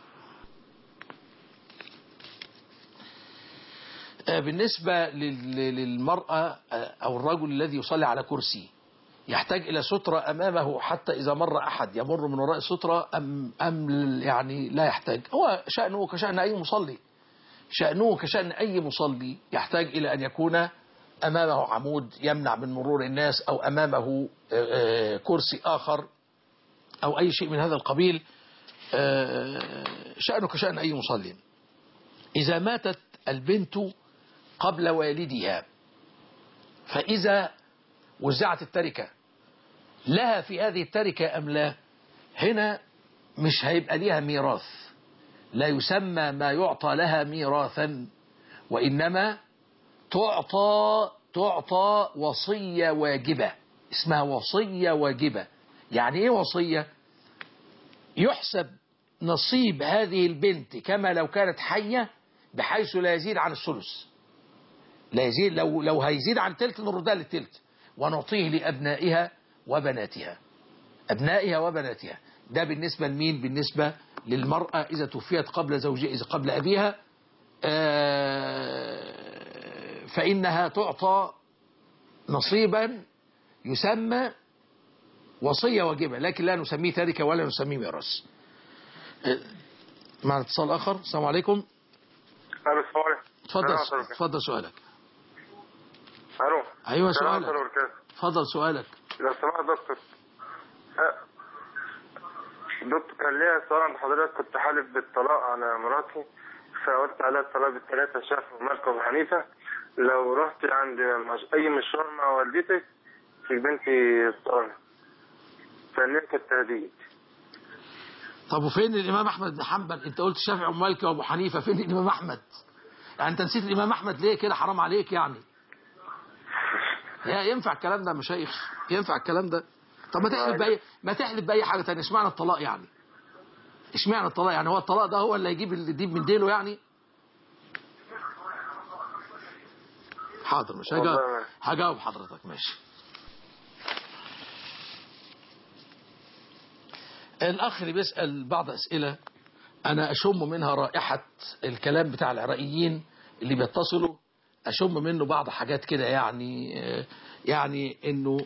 آه، بالنسبة لل- للمرأة آه، أو الرجل الذي يصلي على كرسي يحتاج إلى سترة أمامه حتى إذا مر أحد يمر من وراء السترة أم, أم يعني لا يحتاج هو شأنه كشأن أي مصلي شأنه كشأن أي مصلي يحتاج إلى أن يكون أمامه عمود يمنع من مرور الناس أو أمامه آه، آه، كرسي آخر أو أي شيء من هذا القبيل آه، شأنه كشأن أي مصلي إذا ماتت البنت قبل والدها فإذا وزعت التركة لها في هذه التركة أم لا هنا مش هيبقى ليها ميراث لا يسمى ما يعطى لها ميراثا وإنما تعطى تعطى وصية واجبة اسمها وصية واجبة يعني ايه وصية يحسب نصيب هذه البنت كما لو كانت حية بحيث لا يزيد عن الثلث لا يزيد لو لو هيزيد عن تلت نردها للتلت ونعطيه لأبنائها وبناتها أبنائها وبناتها ده بالنسبة لمين بالنسبة للمرأة إذا توفيت قبل زوجها إذا قبل أبيها آه، فإنها تعطى نصيبا يسمى وصية واجبة لكن لا نسميه تركة ولا نسميه ميراث آه، مع اتصال آخر السلام عليكم الو السلام عليكم اتفضل السلام عليكم. اتفضل سؤالك الو أيوة السلام سؤالك عليكم وبركاته. اتفضل سؤالك لو سمحت دكتور أه، دكتور كان ليا سؤال عند حضرتك كنت حالف بالطلاق على مراتي فقلت عليها الطلاق بالثلاثة شهر ومالك أبو حنيفة لو رحت عند مش- أي مشوار مع والدتك في بنتي الطلاق فإن كانت تهديد طب وفين الإمام أحمد بن حنبل أنت قلت الشافعي ومالك وأبو حنيفة فين الإمام أحمد يعني أنت نسيت الإمام أحمد ليه كده حرام عليك يعني يا ينفع الكلام ده يا مشايخ ينفع الكلام ده طب ما تحلف بأي ما تحلف بأي حاجة تانية اشمعنى الطلاق يعني اشمعنى الطلاق يعني هو الطلاق ده هو اللي هيجيب الديب من ديله يعني حاضر مش هجاوب والله. هجاوب حضرتك ماشي الأخ اللي بيسأل بعض أسئلة أنا أشم منها رائحة الكلام بتاع العراقيين اللي بيتصلوا أشم منه بعض حاجات كده يعني آه، يعني إنه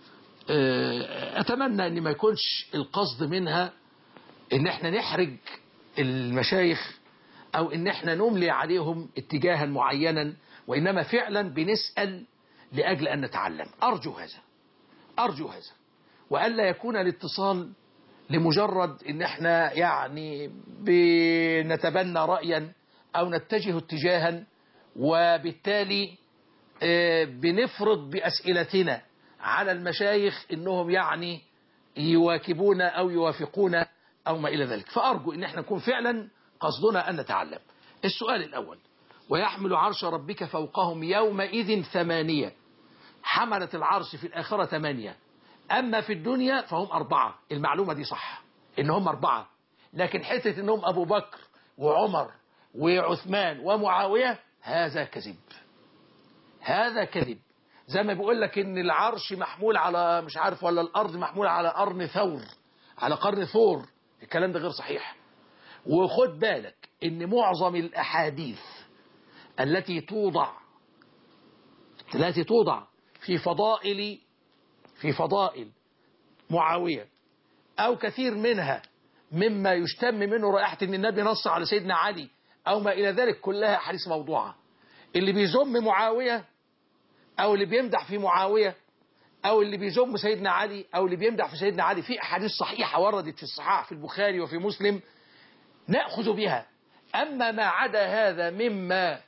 آه، أتمنى إن ما يكونش القصد منها إن إحنا نحرج المشايخ أو إن إحنا نملي عليهم اتجاها معينا وإنما فعلا بنسأل لأجل أن نتعلم أرجو هذا أرجو هذا وألا يكون الاتصال لمجرد ان احنا يعني بنتبنى رأيا او نتجه اتجاها وبالتالي آه، بنفرض بأسئلتنا على المشايخ انهم يعني يواكبون او يوافقون او ما الى ذلك فارجو ان احنا نكون فعلا قصدنا ان نتعلم السؤال الاول ويحمل عرش ربك فوقهم يومئذ ثمانية حملت العرش في الآخرة ثمانية أما في الدنيا فهم أربعة المعلومة دي صح إن هم أربعة لكن حتة إنهم أبو بكر وعمر وعثمان ومعاوية هذا كذب هذا كذب زي ما بيقول لك إن العرش محمول على مش عارف ولا الأرض محمول على قرن ثور على قرن ثور الكلام ده غير صحيح وخد بالك إن معظم الأحاديث التي توضع التي توضع في فضائل في فضائل معاوية أو كثير منها مما يشتم منه رائحة أن النبي نص على سيدنا علي أو ما إلى ذلك كلها أحاديث موضوعة اللي بيذم معاوية أو اللي بيمدح في معاوية أو اللي بيذم سيدنا علي أو اللي بيمدح في سيدنا علي في أحاديث صحيحة وردت في الصحاح في البخاري وفي مسلم نأخذ بها أما ما عدا هذا مما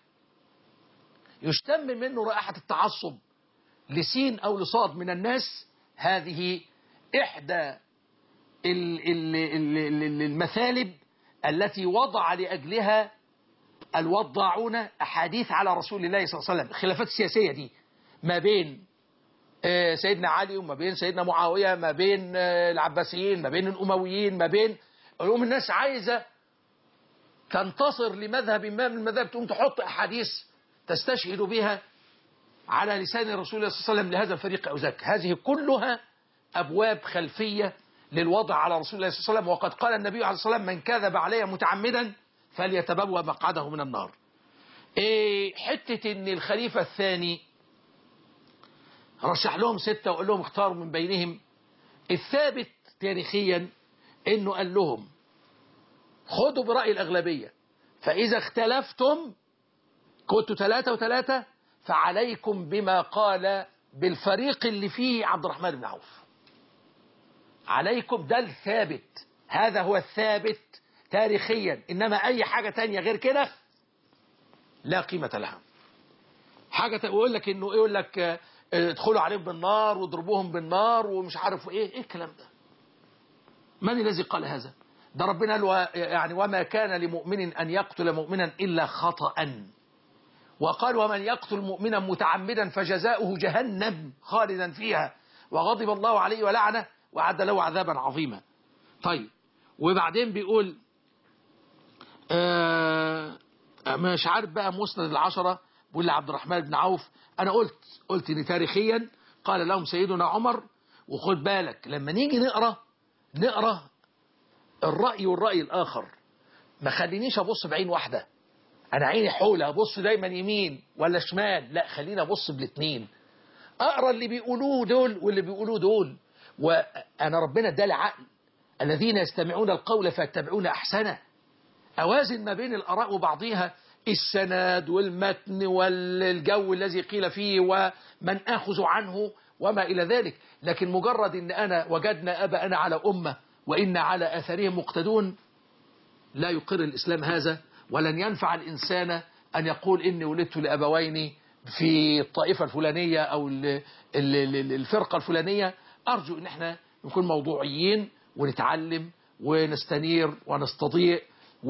يشتم منه رائحة التعصب لسين أو لصاد من الناس هذه إحدى ال- ال- ال- ال- المثالب التي وضع لأجلها الوضاعون أحاديث على رسول الله صلى الله عليه وسلم الخلافات السياسية دي ما بين آه، سيدنا علي وما بين سيدنا معاوية ما بين آه، العباسيين ما بين الأمويين ما بين الأم الناس عايزة تنتصر لمذهب ما من المذاهب تقوم تحط أحاديث تستشهد بها على لسان رسول الله صلى الله عليه وسلم لهذا الفريق أو ذاك هذه كلها أبواب خلفية للوضع على رسول الله صلى الله عليه وسلم وقد قال النبي عليه الصلاة والسلام من كذب علي متعمدا فليتبوأ مقعده من النار إيه حتة ان الخليفة الثاني رشح لهم ستة وقال لهم اختاروا من بينهم الثابت تاريخيا انه قال لهم خدوا برأي الأغلبية فإذا اختلفتم كنتوا ثلاثة وثلاثة فعليكم بما قال بالفريق اللي فيه عبد الرحمن بن عوف عليكم ده الثابت هذا هو الثابت تاريخيا إنما أي حاجة تانية غير كده لا قيمة لها حاجة يقول لك إنه يقول لك آه، آه، ادخلوا عليهم بالنار واضربوهم بالنار ومش عارف ايه ايه الكلام ده من الذي قال هذا ده ربنا قال و- يعني وما كان لمؤمن أن يقتل مؤمنا إلا خطأ وقال ومن يقتل مؤمنا متعمدا فجزاؤه جهنم خالدا فيها وغضب الله عليه ولعنه وعد له عذابا عظيما طيب وبعدين بيقول آه مش عارف بقى مسند العشرة بيقول لعبد الرحمن بن عوف أنا قلت قلت إن تاريخيا قال لهم سيدنا عمر وخد بالك لما نيجي نقرأ نقرأ الرأي والرأي الآخر ما خلينيش أبص بعين واحدة أنا عيني حولة أبص دايما يمين ولا شمال لا خليني أبص بالاتنين أقرأ اللي بيقولوه دول واللي بيقولوه دول وأنا ربنا ادالي عقل الذين يستمعون القول فيتبعون أحسنه أوازن ما بين الآراء وبعضها السند والمتن والجو الذي قيل فيه ومن أخذ عنه وما إلى ذلك لكن مجرد أن أنا وجدنا أباءنا على أمة وإن على أثرهم مقتدون لا يقر الإسلام هذا ولن ينفع الإنسان أن يقول إني ولدت لأبوين في الطائفة الفلانية أو الفرقة الفلانية أرجو أن احنا نكون موضوعيين ونتعلم ونستنير ونستضيء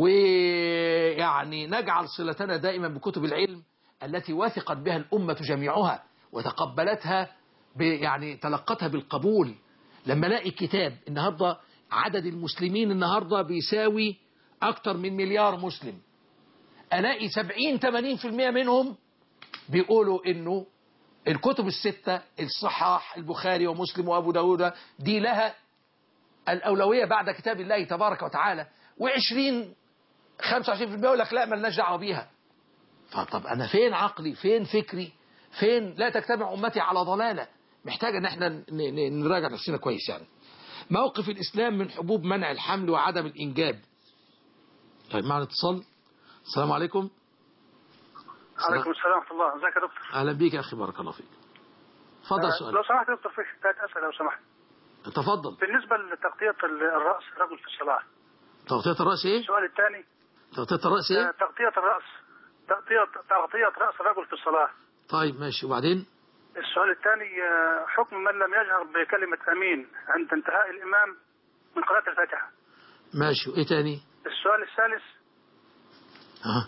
ويعني نجعل صلتنا دائما بكتب العلم التي وثقت بها الأمة جميعها وتقبلتها يعني تلقتها بالقبول لما الاقي كتاب النهاردة عدد المسلمين النهاردة بيساوي أكتر من مليار مسلم ألاقي 70-80% منهم بيقولوا إنه الكتب الستة الصحاح البخاري ومسلم وأبو داود دي لها الأولوية بعد كتاب الله تبارك وتعالى و20 25% يقول لك لا ملناش دعوه بيها فطب انا فين عقلي فين فكري فين لا تجتمع امتي على ضلاله محتاج ان احنا نراجع نفسنا كويس يعني موقف الاسلام من حبوب منع الحمل وعدم الانجاب طيب معنا اتصال السلام عليكم عليكم السلام ورحمه الله ازيك يا دكتور اهلا بيك يا اخي بارك الله فيك اتفضل سؤال لو سمحت يا دكتور في ثلاث اسئله لو سمحت تفضل بالنسبه لتغطيه الراس الرجل في الصلاه تغطيه الراس ايه السؤال الثاني تغطيه الراس ايه تغطيه الراس تغطيه تغطيه راس الرجل في الصلاه طيب ماشي وبعدين السؤال الثاني حكم من لم يجهر بكلمه امين عند انتهاء الامام من قراءه الفاتحه ماشي وايه تاني السؤال الثالث ها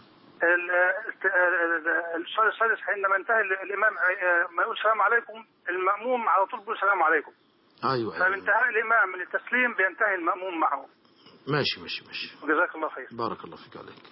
السؤال الثالث حينما ينتهي الامام ما يقول السلام عليكم الماموم على طول بيقول السلام عليكم ايوه فبانتهاء الامام من التسليم بينتهي الماموم معه ماشي ماشي ماشي وجزاك الله خير بارك الله فيك عليك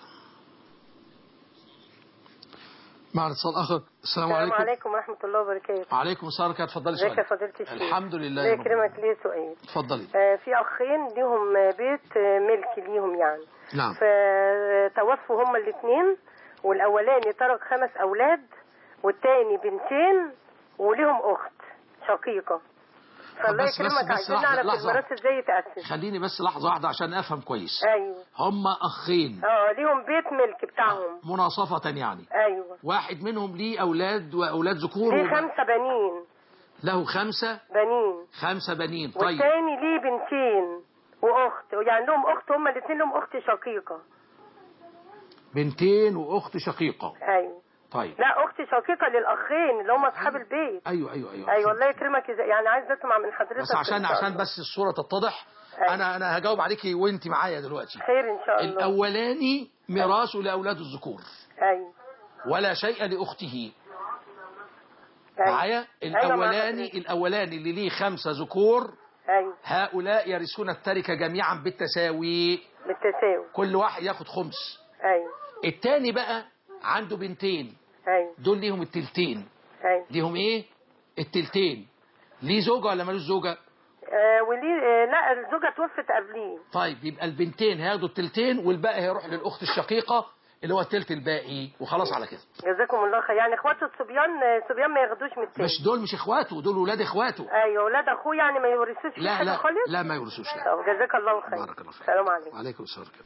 معنا اتصال اخر السلام السلام عليكم عليكم ورحمة الله وبركاته وعليكم السلام ورحمه الله اتفضلي ازيك يا سؤالك فضيلة الشيخ الحمد لله الله يا رب. يكرمك ليه سؤال اتفضلي آه، في أخين ليهم بيت آه، ملك ليهم يعني نعم فتوفوا هما الاثنين والأولاني ترك خمس أولاد والتاني بنتين وليهم أخت شقيقة فالله بس- بس- يكرمك بس عايزين لحظة- نعرف لحظة. الميراث ازاي يتقسم خليني بس لحظه واحده عشان افهم كويس ايوه هم اخين اه ليهم بيت ملك بتاعهم مناصفه يعني ايوه واحد منهم ليه اولاد واولاد ذكور ليه وب- خمسة بنين له خمسه بنين خمسه بنين طيب والتاني ليه بنتين واخت يعني لهم اخت هما الاثنين لهم اخت شقيقه بنتين واخت شقيقه ايوه طيب لا اخت شقيقه للاخين اللي هم اصحاب البيت ايوه ايوه ايوه ايوه الله يكرمك إذا- يعني عايز اسمع من حضرتك بس عشان إن شاء عشان الله. بس الصوره تتضح انا انا هجاوب عليكي وانت معايا دلوقتي خير ان شاء الله الاولاني ميراثه لاولاد الذكور ايوه ولا شيء لاخته أيوة. معايا أيوة معاك الاولاني الاولاني اللي ليه خمسه ذكور ايوه هؤلاء يرثون التركه جميعا بالتساوي بالتساوي كل واحد ياخد خمس ايوه التاني بقى عنده بنتين ايوه دول ليهم التلتين ايوه ليهم ايه التلتين ليه زوجة ولا ملوش زوجة آه وليه آه لا الزوجه توفت قبليه طيب يبقى البنتين هياخدوا التلتين والباقي هيروح للأخت الشقيقة اللي هو التلت الباقي وخلاص على كده جزاكم الله خير يعني اخواته الصبيان آه، الصبيان ما ياخدوش من التاني مش دول مش اخواته دول ولاد اخواته ايوه اولاد اخوه يعني ما يورثوش فيه لا حاجه لا خالص لا ما يورثوش لا طب جزاك الله خير بارك الله فيك السلام عليكم وعليكم السلام كده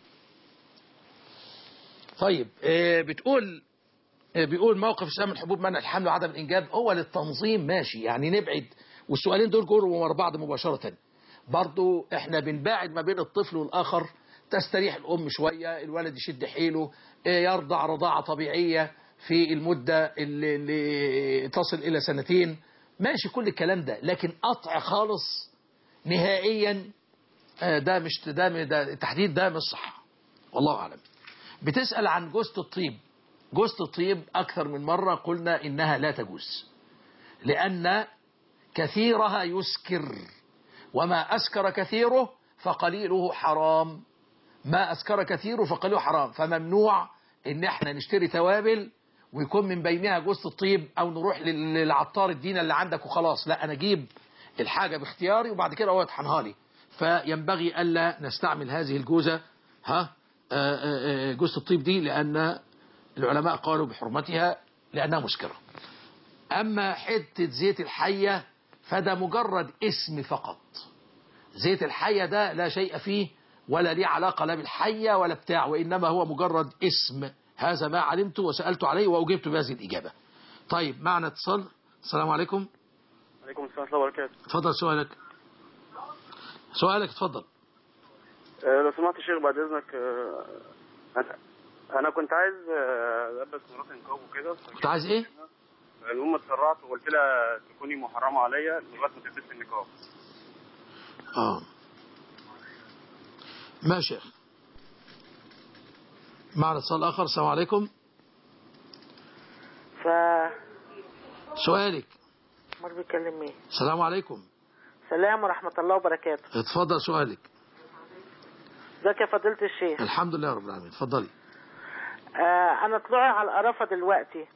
طيب آه بتقول آه بيقول موقف اسلام الحبوب منع الحمل وعدم الانجاب هو للتنظيم ماشي يعني نبعد والسؤالين دول جروا ورا بعض مباشره برضو احنا بنباعد ما بين الطفل والاخر تستريح الام شويه الولد يشد حيله آه يرضع رضاعه طبيعيه في المده اللي, اللي تصل الى سنتين ماشي كل الكلام ده لكن قطع خالص نهائيا آه، ده مش ده ده التحديد ده مش صح والله اعلم بتسال عن جوزة الطيب جوزة الطيب أكثر من مرة قلنا إنها لا تجوز لأن كثيرها يسكر وما أسكر كثيره فقليله حرام ما أسكر كثيره فقليله حرام فممنوع إن احنا نشتري توابل ويكون من بينها جوزة الطيب أو نروح لل- للعطار الدين اللي عندك وخلاص لا أنا أجيب الحاجة باختياري وبعد كده هو يطحنها لي فينبغي ألا نستعمل هذه الجوزة ها آه، آه، آه، جوزة الطيب دي لأن العلماء قالوا بحرمتها لأنها مسكرة أما حتة زيت الحية فده مجرد اسم فقط زيت الحية ده لا شيء فيه ولا ليه علاقة لا بالحية ولا بتاع وإنما هو مجرد اسم هذا ما علمت وسألت عليه وأجبت بهذه الإجابة طيب معنا اتصال السلام عليكم عليكم السلام ورحمة الله وبركاته اتفضل سؤالك سؤالك اتفضل آه، لو سمحت يا شيخ بعد إذنك آه، أنا أنا كنت عايز آه، ألبس مراتي نقاب وكده كنت عايز إيه؟ المهم اتسرعت وقلت لها تكوني محرمة عليا لغاية ما تلبسي النقاب آه ماشي يا أخي معنا اتصال آخر السلام عليكم ف سؤالك امال بيتكلم مين السلام عليكم سلام ورحمة الله وبركاته اتفضل سؤالك ازيك يا فضيلة الشيخ الحمد لله رب العالمين اتفضلي آه انا طلوعي على القرافة دلوقتي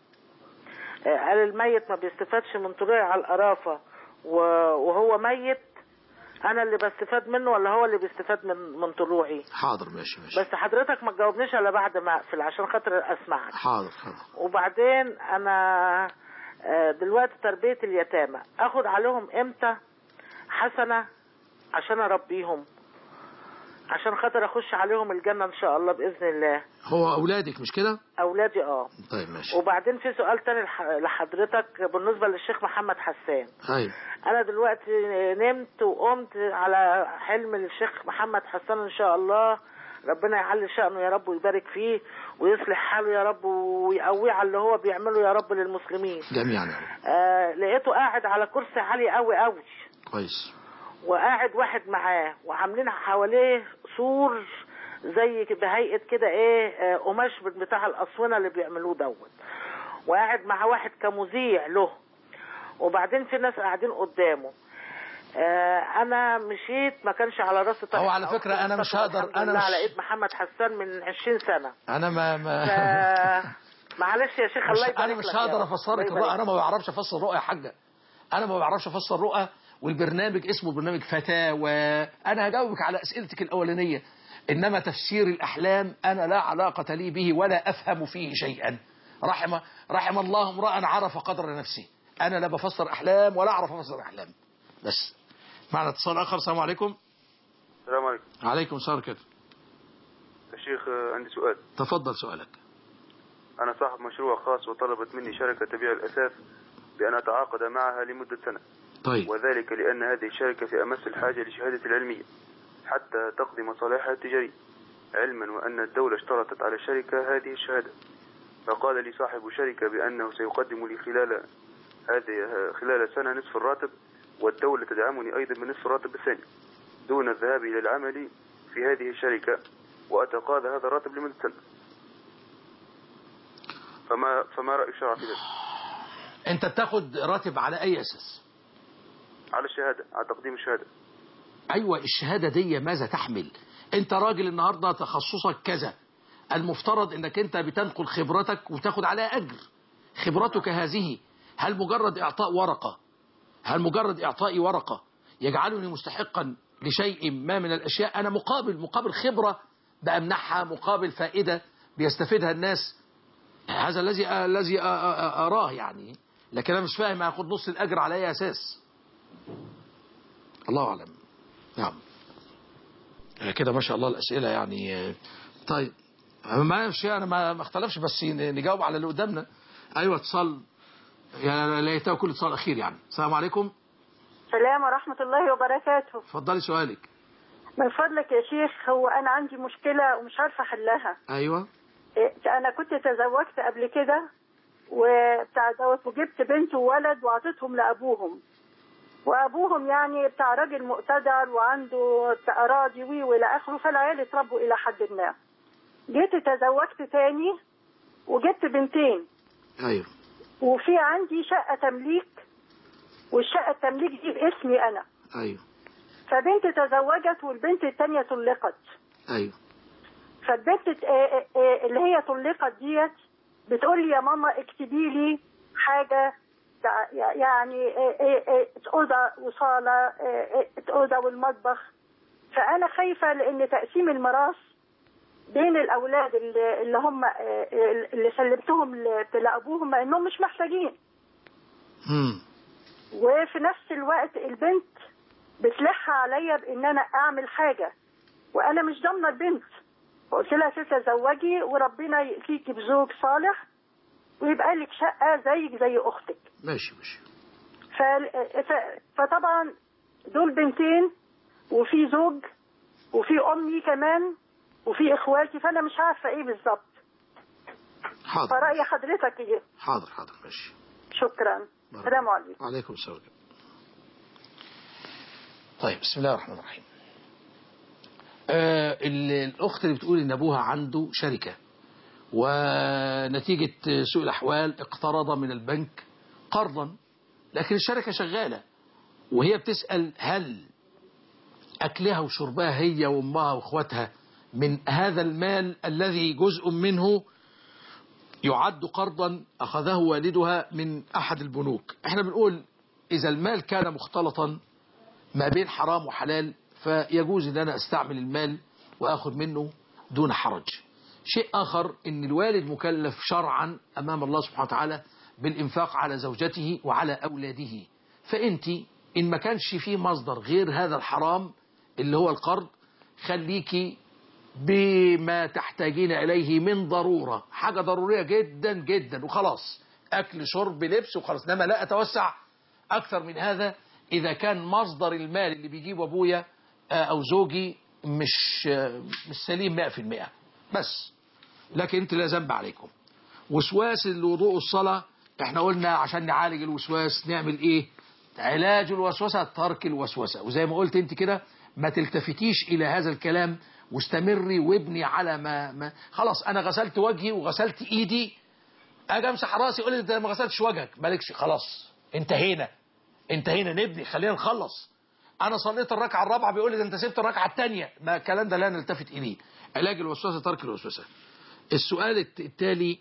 آه قال الميت ما بيستفادش من طلوعي على القرافة و- وهو ميت انا اللي بستفاد منه ولا هو اللي بيستفاد من من طلوعي حاضر ماشي ماشي بس حضرتك ما تجاوبنيش الا بعد ما اقفل عشان خاطر اسمعك حاضر حاضر وبعدين انا آه، دلوقتي تربية اليتامى اخد عليهم امتى حسنة عشان اربيهم عشان خاطر اخش عليهم الجنة ان شاء الله باذن الله هو أولادك مش كده؟ اولادي اه طيب ماشي وبعدين في سؤال تاني لح- لحضرتك بالنسبة للشيخ محمد حسان أيوة انا دلوقتي نمت وقمت على حلم الشيخ محمد حسان ان شاء الله ربنا يعلي شأنه يا رب ويبارك فيه ويصلح حاله يا رب ويقويه على اللي هو بيعمله يا رب للمسلمين جميعا يا رب. آه لقيته قاعد على كرسي عالي قوي قوي كويس وقاعد واحد معاه وعاملين حواليه سور زي كده- بهيئة كده ايه آه، قماش بتاع الأسونة اللي بيعملوه دوت وقاعد مع واحد كمذيع له وبعدين في ناس قاعدين قدامه آه انا مشيت ما كانش على راسي طريق هو على فكرة أنا مش هقدر الحمد أنا لله مش على ايد محمد حسان من 20 سنة أنا ما ما ف... معلش يا شيخ مش الله يبارك انا مش لك يا هقدر رب. افسرك الله الرؤى يبارك انا ما بعرفش افسر رؤى يا حاجه انا ما بعرفش افسر رؤى والبرنامج اسمه برنامج فتاوى انا هجاوبك على اسئلتك الاولانيه انما تفسير الاحلام انا لا علاقه لي به ولا افهم فيه شيئا رحم رحم الله امرا عرف قدر نفسه انا لا بفسر احلام ولا اعرف افسر احلام بس معنا اتصال اخر السلام عليكم السلام عليكم عليكم السلام كده يا شيخ آه، عندي سؤال تفضل سؤالك أنا صاحب مشروع خاص وطلبت مني شركة تبيع الأثاث بأن أتعاقد معها لمدة سنة طيب وذلك لأن هذه الشركة في أمس الحاجة لشهادة العلمية حتى تقضي مصالحها التجارية علما وأن الدولة اشترطت على الشركة هذه الشهادة فقال لي صاحب الشركة بأنه سيقدم لي خلال هذه خلال سنة نصف الراتب والدولة تدعمني أيضا بنصف الراتب الثاني دون الذهاب إلى العمل في هذه الشركة وأتقاضى هذا الراتب لمدة سنة فما فما رأي الشرع في ذلك؟ انت بتاخد راتب على اي اساس على الشهادة على تقديم الشهادة ايوه الشهاده دي ماذا تحمل انت راجل النهارده تخصصك كذا المفترض انك انت بتنقل خبرتك وتاخد عليها اجر خبرتك هذه هل مجرد اعطاء ورقه هل مجرد اعطائي ورقه يجعلني مستحقا لشيء ما من الاشياء انا مقابل مقابل خبره بامنحها مقابل فائده بيستفيدها الناس هذا الذي الذي اراه يعني لكن انا مش فاهم هاخد نص الاجر على اي اساس الله اعلم نعم كده ما شاء الله الأسئلة يعني طيب ما شيء أنا ما ما اختلفش بس نجاوب على اللي قدامنا أيوة اتصال يعني لقيتها كل اتصال أخير يعني السلام عليكم السلام ورحمة الله وبركاته اتفضلي سؤالك من فضلك يا شيخ هو أنا عندي مشكلة ومش عارفة أحلها أيوة إيه، أنا كنت تزوجت قبل كده وبتاع دوت وجبت بنت وولد وعطيتهم لأبوهم وأبوهم يعني بتاع راجل مقتدر وعنده بتاع أراضي وي وإلى آخره فالعيال اتربوا إلى حد ما جيت تزوجت تاني وجبت بنتين ايوه وفي عندي شقة تمليك والشقة التمليك دي باسمي أنا ايوه فبنت تزوجت والبنت التانية طلقت ايوه فالبنت ت- آه، آه، اللي هي طلقت ديت بتقول لي يا ماما اكتبي لي حاجة تع- يعني آه، آه، آه، أوضة وصالة آه، آه، أوضة والمطبخ فأنا خايفة لأن تقسيم الميراث بين الأولاد اللي اللي هم آه، آه، اللي سلمتهم ل- لأبوهم مع إنهم مش محتاجين مم. وفي نفس الوقت البنت بتلح عليا بان انا اعمل حاجه وانا مش ضامنه البنت فقلت لها تتزوجي وربنا يأتيكي بزوج صالح ويبقى لك شقه زيك زي اختك ماشي ماشي ف... ف... فطبعا دول بنتين وفي زوج وفي امي كمان وفي اخواتي فانا مش عارفه ايه بالظبط حاضر فرأي حضرتك ايه حاضر حاضر ماشي شكرا السلام عليكم وعليكم السلام طيب بسم الله الرحمن الرحيم آه ال- الأخت اللي بتقول إن أبوها عنده شركة ونتيجة سوء الأحوال اقترض من البنك قرضا لكن الشركة شغالة وهي بتسأل هل أكلها وشربها هي وأمها وأخواتها من هذا المال الذي جزء منه يعد قرضا أخذه والدها من أحد البنوك احنا بنقول إذا المال كان مختلطا ما بين حرام وحلال فيجوز أن أنا أستعمل المال وأخذ منه دون حرج شيء آخر أن الوالد مكلف شرعا أمام الله سبحانه وتعالى بالإنفاق على زوجته وعلى أولاده فأنت إن ما كانش فيه مصدر غير هذا الحرام اللي هو القرض خليكي بما تحتاجين إليه من ضرورة حاجة ضرورية جدا جدا وخلاص أكل شرب لبس وخلاص إنما لا أتوسع أكثر من هذا إذا كان مصدر المال اللي بيجيبه أبويا آه، أو زوجي مش آه، مش سليم 100% بس لكن أنت لا ذنب عليكم وسواس الوضوء والصلاة احنا قلنا عشان نعالج الوسواس نعمل ايه علاج الوسوسة ترك الوسوسة وزي ما قلت انت كده ما تلتفتيش الى هذا الكلام واستمري وابني على ما, ما خلاص انا غسلت وجهي وغسلت ايدي اجي امسح راسي يقول لي انت ما غسلتش وجهك مالكش خلاص انتهينا انتهينا نبني خلينا نخلص انا صليت الركعه الرابعه بيقول لي ده انت سبت الركعه الثانيه ما الكلام ده لا نلتفت اليه علاج الوسوسه ترك الوسوسه السؤال الت- التالي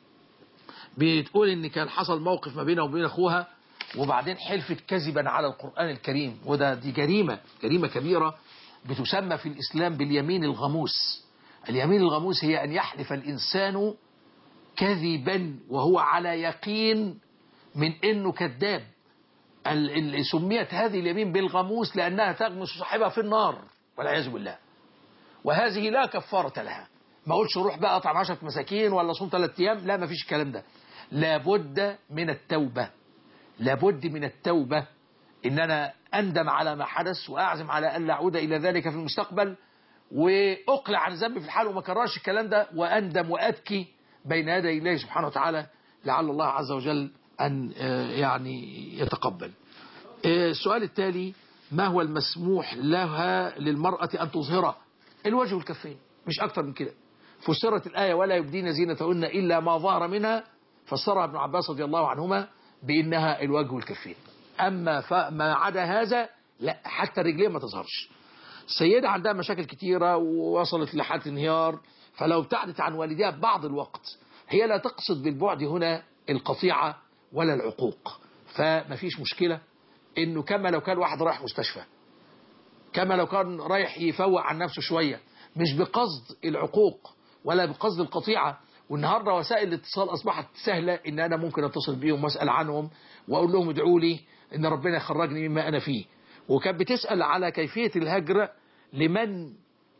بتقول ان كان حصل موقف ما بينها وبين اخوها وبعدين حلفت كذبا على القرآن الكريم وده دي جريمة جريمة كبيرة بتسمى في الإسلام باليمين الغموس اليمين الغموس هي أن يحلف الإنسان كذبا وهو على يقين من أنه كذاب ال- ال- سميت هذه اليمين بالغموس لأنها تغمس صاحبها في النار والعياذ بالله وهذه لا كفارة لها ما اقولش روح بقى اطعم 10 مساكين ولا صوم ثلاث ايام لا ما فيش الكلام ده لابد من التوبة لابد من التوبة ان انا اندم على ما حدث واعزم على ان لا اعود الى ذلك في المستقبل واقلع عن ذنبي في الحال وما اكررش الكلام ده واندم وابكي بين يدي الله سبحانه وتعالى لعل الله عز وجل ان آه، يعني يتقبل آه، السؤال التالي ما هو المسموح لها للمرأة أن تظهره الوجه والكفين مش أكتر من كده فسرت الآية ولا يبدين زينتهن إلا ما ظهر منها فسرها ابن عباس رضي الله عنهما بإنها الوجه والكفين أما فما عدا هذا لا حتى الرجلين ما تظهرش السيدة عندها مشاكل كتيرة ووصلت لحالة انهيار فلو ابتعدت عن والديها بعض الوقت هي لا تقصد بالبعد هنا القطيعة ولا العقوق فما فيش مشكلة انه كما لو كان واحد رايح مستشفى كما لو كان رايح يفوق عن نفسه شوية مش بقصد العقوق ولا بقصد القطيعة والنهاردة وسائل الاتصال أصبحت سهلة إن أنا ممكن أتصل بيهم وأسأل عنهم وأقول لهم ادعوا لي إن ربنا يخرجني مما أنا فيه وكانت بتسأل على كيفية الهجر لمن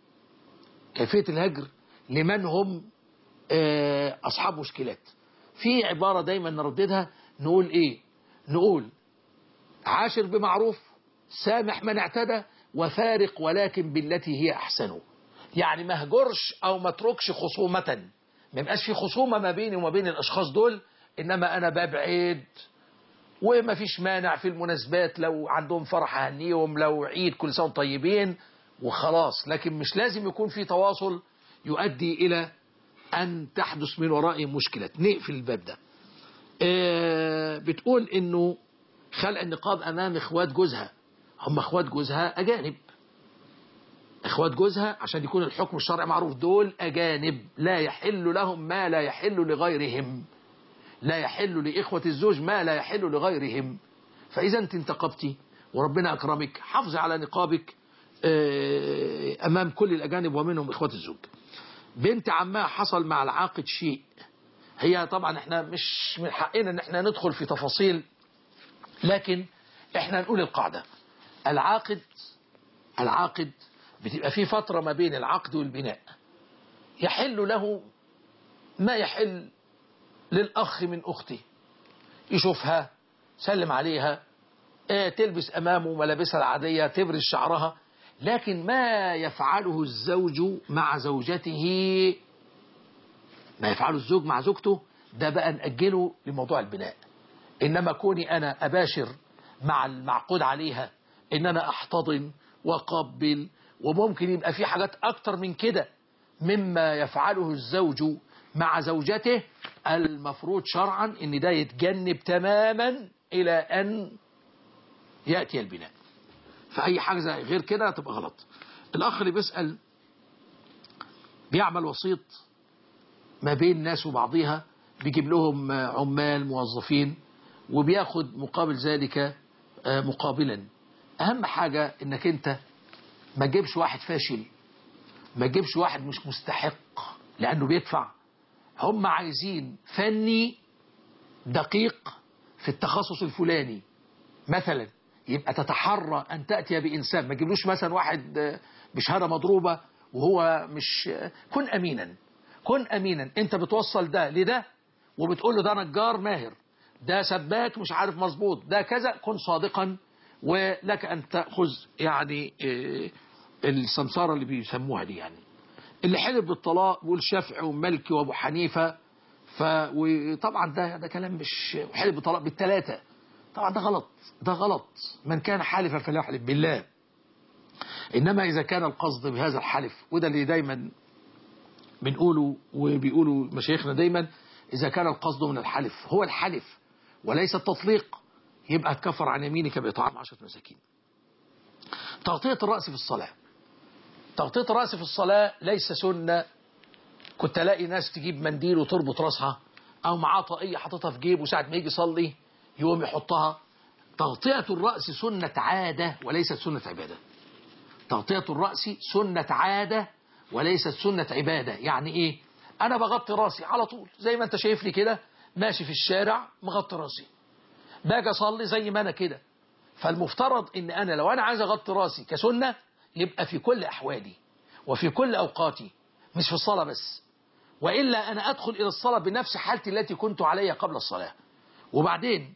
كيفية الهجر لمن هم آه، أصحاب مشكلات في عبارة دايما نرددها نقول إيه نقول عاشر بمعروف سامح من اعتدى وفارق ولكن بالتي هي أحسن يعني ما هجرش أو ما اتركش خصومة ما يبقاش في خصومة ما بيني وما بين الأشخاص دول إنما أنا ببعد وما فيش مانع في المناسبات لو عندهم فرح أهنيهم لو عيد كل سنة وانتم طيبين وخلاص لكن مش لازم يكون في تواصل يؤدي إلى أن تحدث من ورائهم مشكلة نقفل الباب ده آه، بتقول إنه خلق النقاب أمام إخوات جوزها هم إخوات جوزها أجانب إخوات جوزها عشان يكون الحكم الشرعي معروف دول أجانب لا يحل لهم ما لا يحل لغيرهم لا يحل لإخوة الزوج ما لا يحل لغيرهم فإذا أنت انتقبتي وربنا أكرمك حافظي على نقابك آه، أمام كل الأجانب ومنهم إخوة الزوج بنت عمها حصل مع العاقد شيء هي طبعا احنا مش من حقنا ان احنا ندخل في تفاصيل لكن احنا نقول القاعدة العاقد العاقد بتبقى في فترة ما بين العقد والبناء يحل له ما يحل للأخ من أخته يشوفها سلم عليها اه تلبس أمامه ملابسها العادية تبرز شعرها لكن ما يفعله الزوج مع زوجته ما يفعله الزوج مع زوجته ده بقى نأجله لموضوع البناء إنما كوني أنا أباشر مع المعقود عليها إن أنا أحتضن وأقبل وممكن يبقى في حاجات أكتر من كده مما يفعله الزوج مع زوجته المفروض شرعا ان ده يتجنب تماما الى ان يأتي البناء فأي حاجة زي غير كده تبقى غلط الأخ اللي بيسأل بيعمل وسيط ما بين ناس وبعضها بيجيب لهم عمال موظفين وبياخد مقابل ذلك مقابلا أهم حاجة إنك أنت ما تجيبش واحد فاشل ما تجيبش واحد مش مستحق لأنه بيدفع هم عايزين فني دقيق في التخصص الفلاني مثلا يبقى تتحرى أن تأتي بإنسان ما تجيبلوش مثلا واحد بشهادة مضروبة وهو مش كن أمينا كن أمينا أنت بتوصل ده لده وبتقول له ده نجار ماهر ده سباك مش عارف مظبوط ده كذا كن صادقا ولك أن تأخذ يعني السمسارة اللي بيسموها دي يعني اللي حلف بالطلاق بيقول الشافعي ومالكي وابو حنيفة ف وطبعا ده ده كلام مش حلف بالطلاق بالثلاثة طبعا ده غلط ده غلط من كان حالفا فليحلف بالله إنما إذا كان القصد بهذا الحلف وده اللي دايما بنقوله وبيقولوا مشايخنا دايما إذا كان القصد من الحلف هو الحلف وليس التطليق يبقى تكفر عن يمينك بإطعام عشرة مساكين تغطية الرأس في الصلاة تغطية الرأس في الصلاة ليس سنة كنت ألاقي ناس تجيب منديل وتربط رأسها أو معاه طاقية حاططها في جيبه ساعة ما يجي يصلي يقوم يحطها تغطية الرأس سنة عادة وليست سنة عبادة تغطية الرأس سنة عادة وليست سنة عبادة يعني إيه أنا بغطي رأسي على طول زي ما أنت شايفني كده ماشي في الشارع مغطي رأسي باجي أصلي زي ما أنا كده فالمفترض إن أنا لو أنا عايز أغطي رأسي كسنة يبقى في كل أحوالي وفي كل أوقاتي مش في الصلاة بس وإلا أنا أدخل إلى الصلاة بنفس حالتي التي كنت عليها قبل الصلاة وبعدين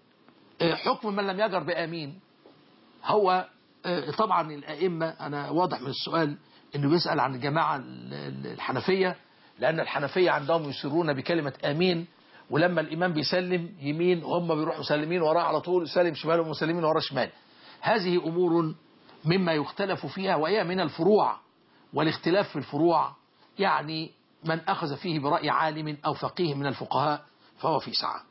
حكم من لم يجر بآمين هو طبعا الأئمة أنا واضح من السؤال أنه بيسأل عن الجماعة الحنفية لأن الحنفية عندهم يسرون بكلمة آمين ولما الإمام بيسلم يمين هم بيروحوا مسلمين وراه على طول سلم شمال ومسلمين وراه شمال هذه أمور مما يختلف فيها وهي من الفروع والاختلاف في الفروع يعني من أخذ فيه برأي عالم أو فقيه من الفقهاء فهو في سعة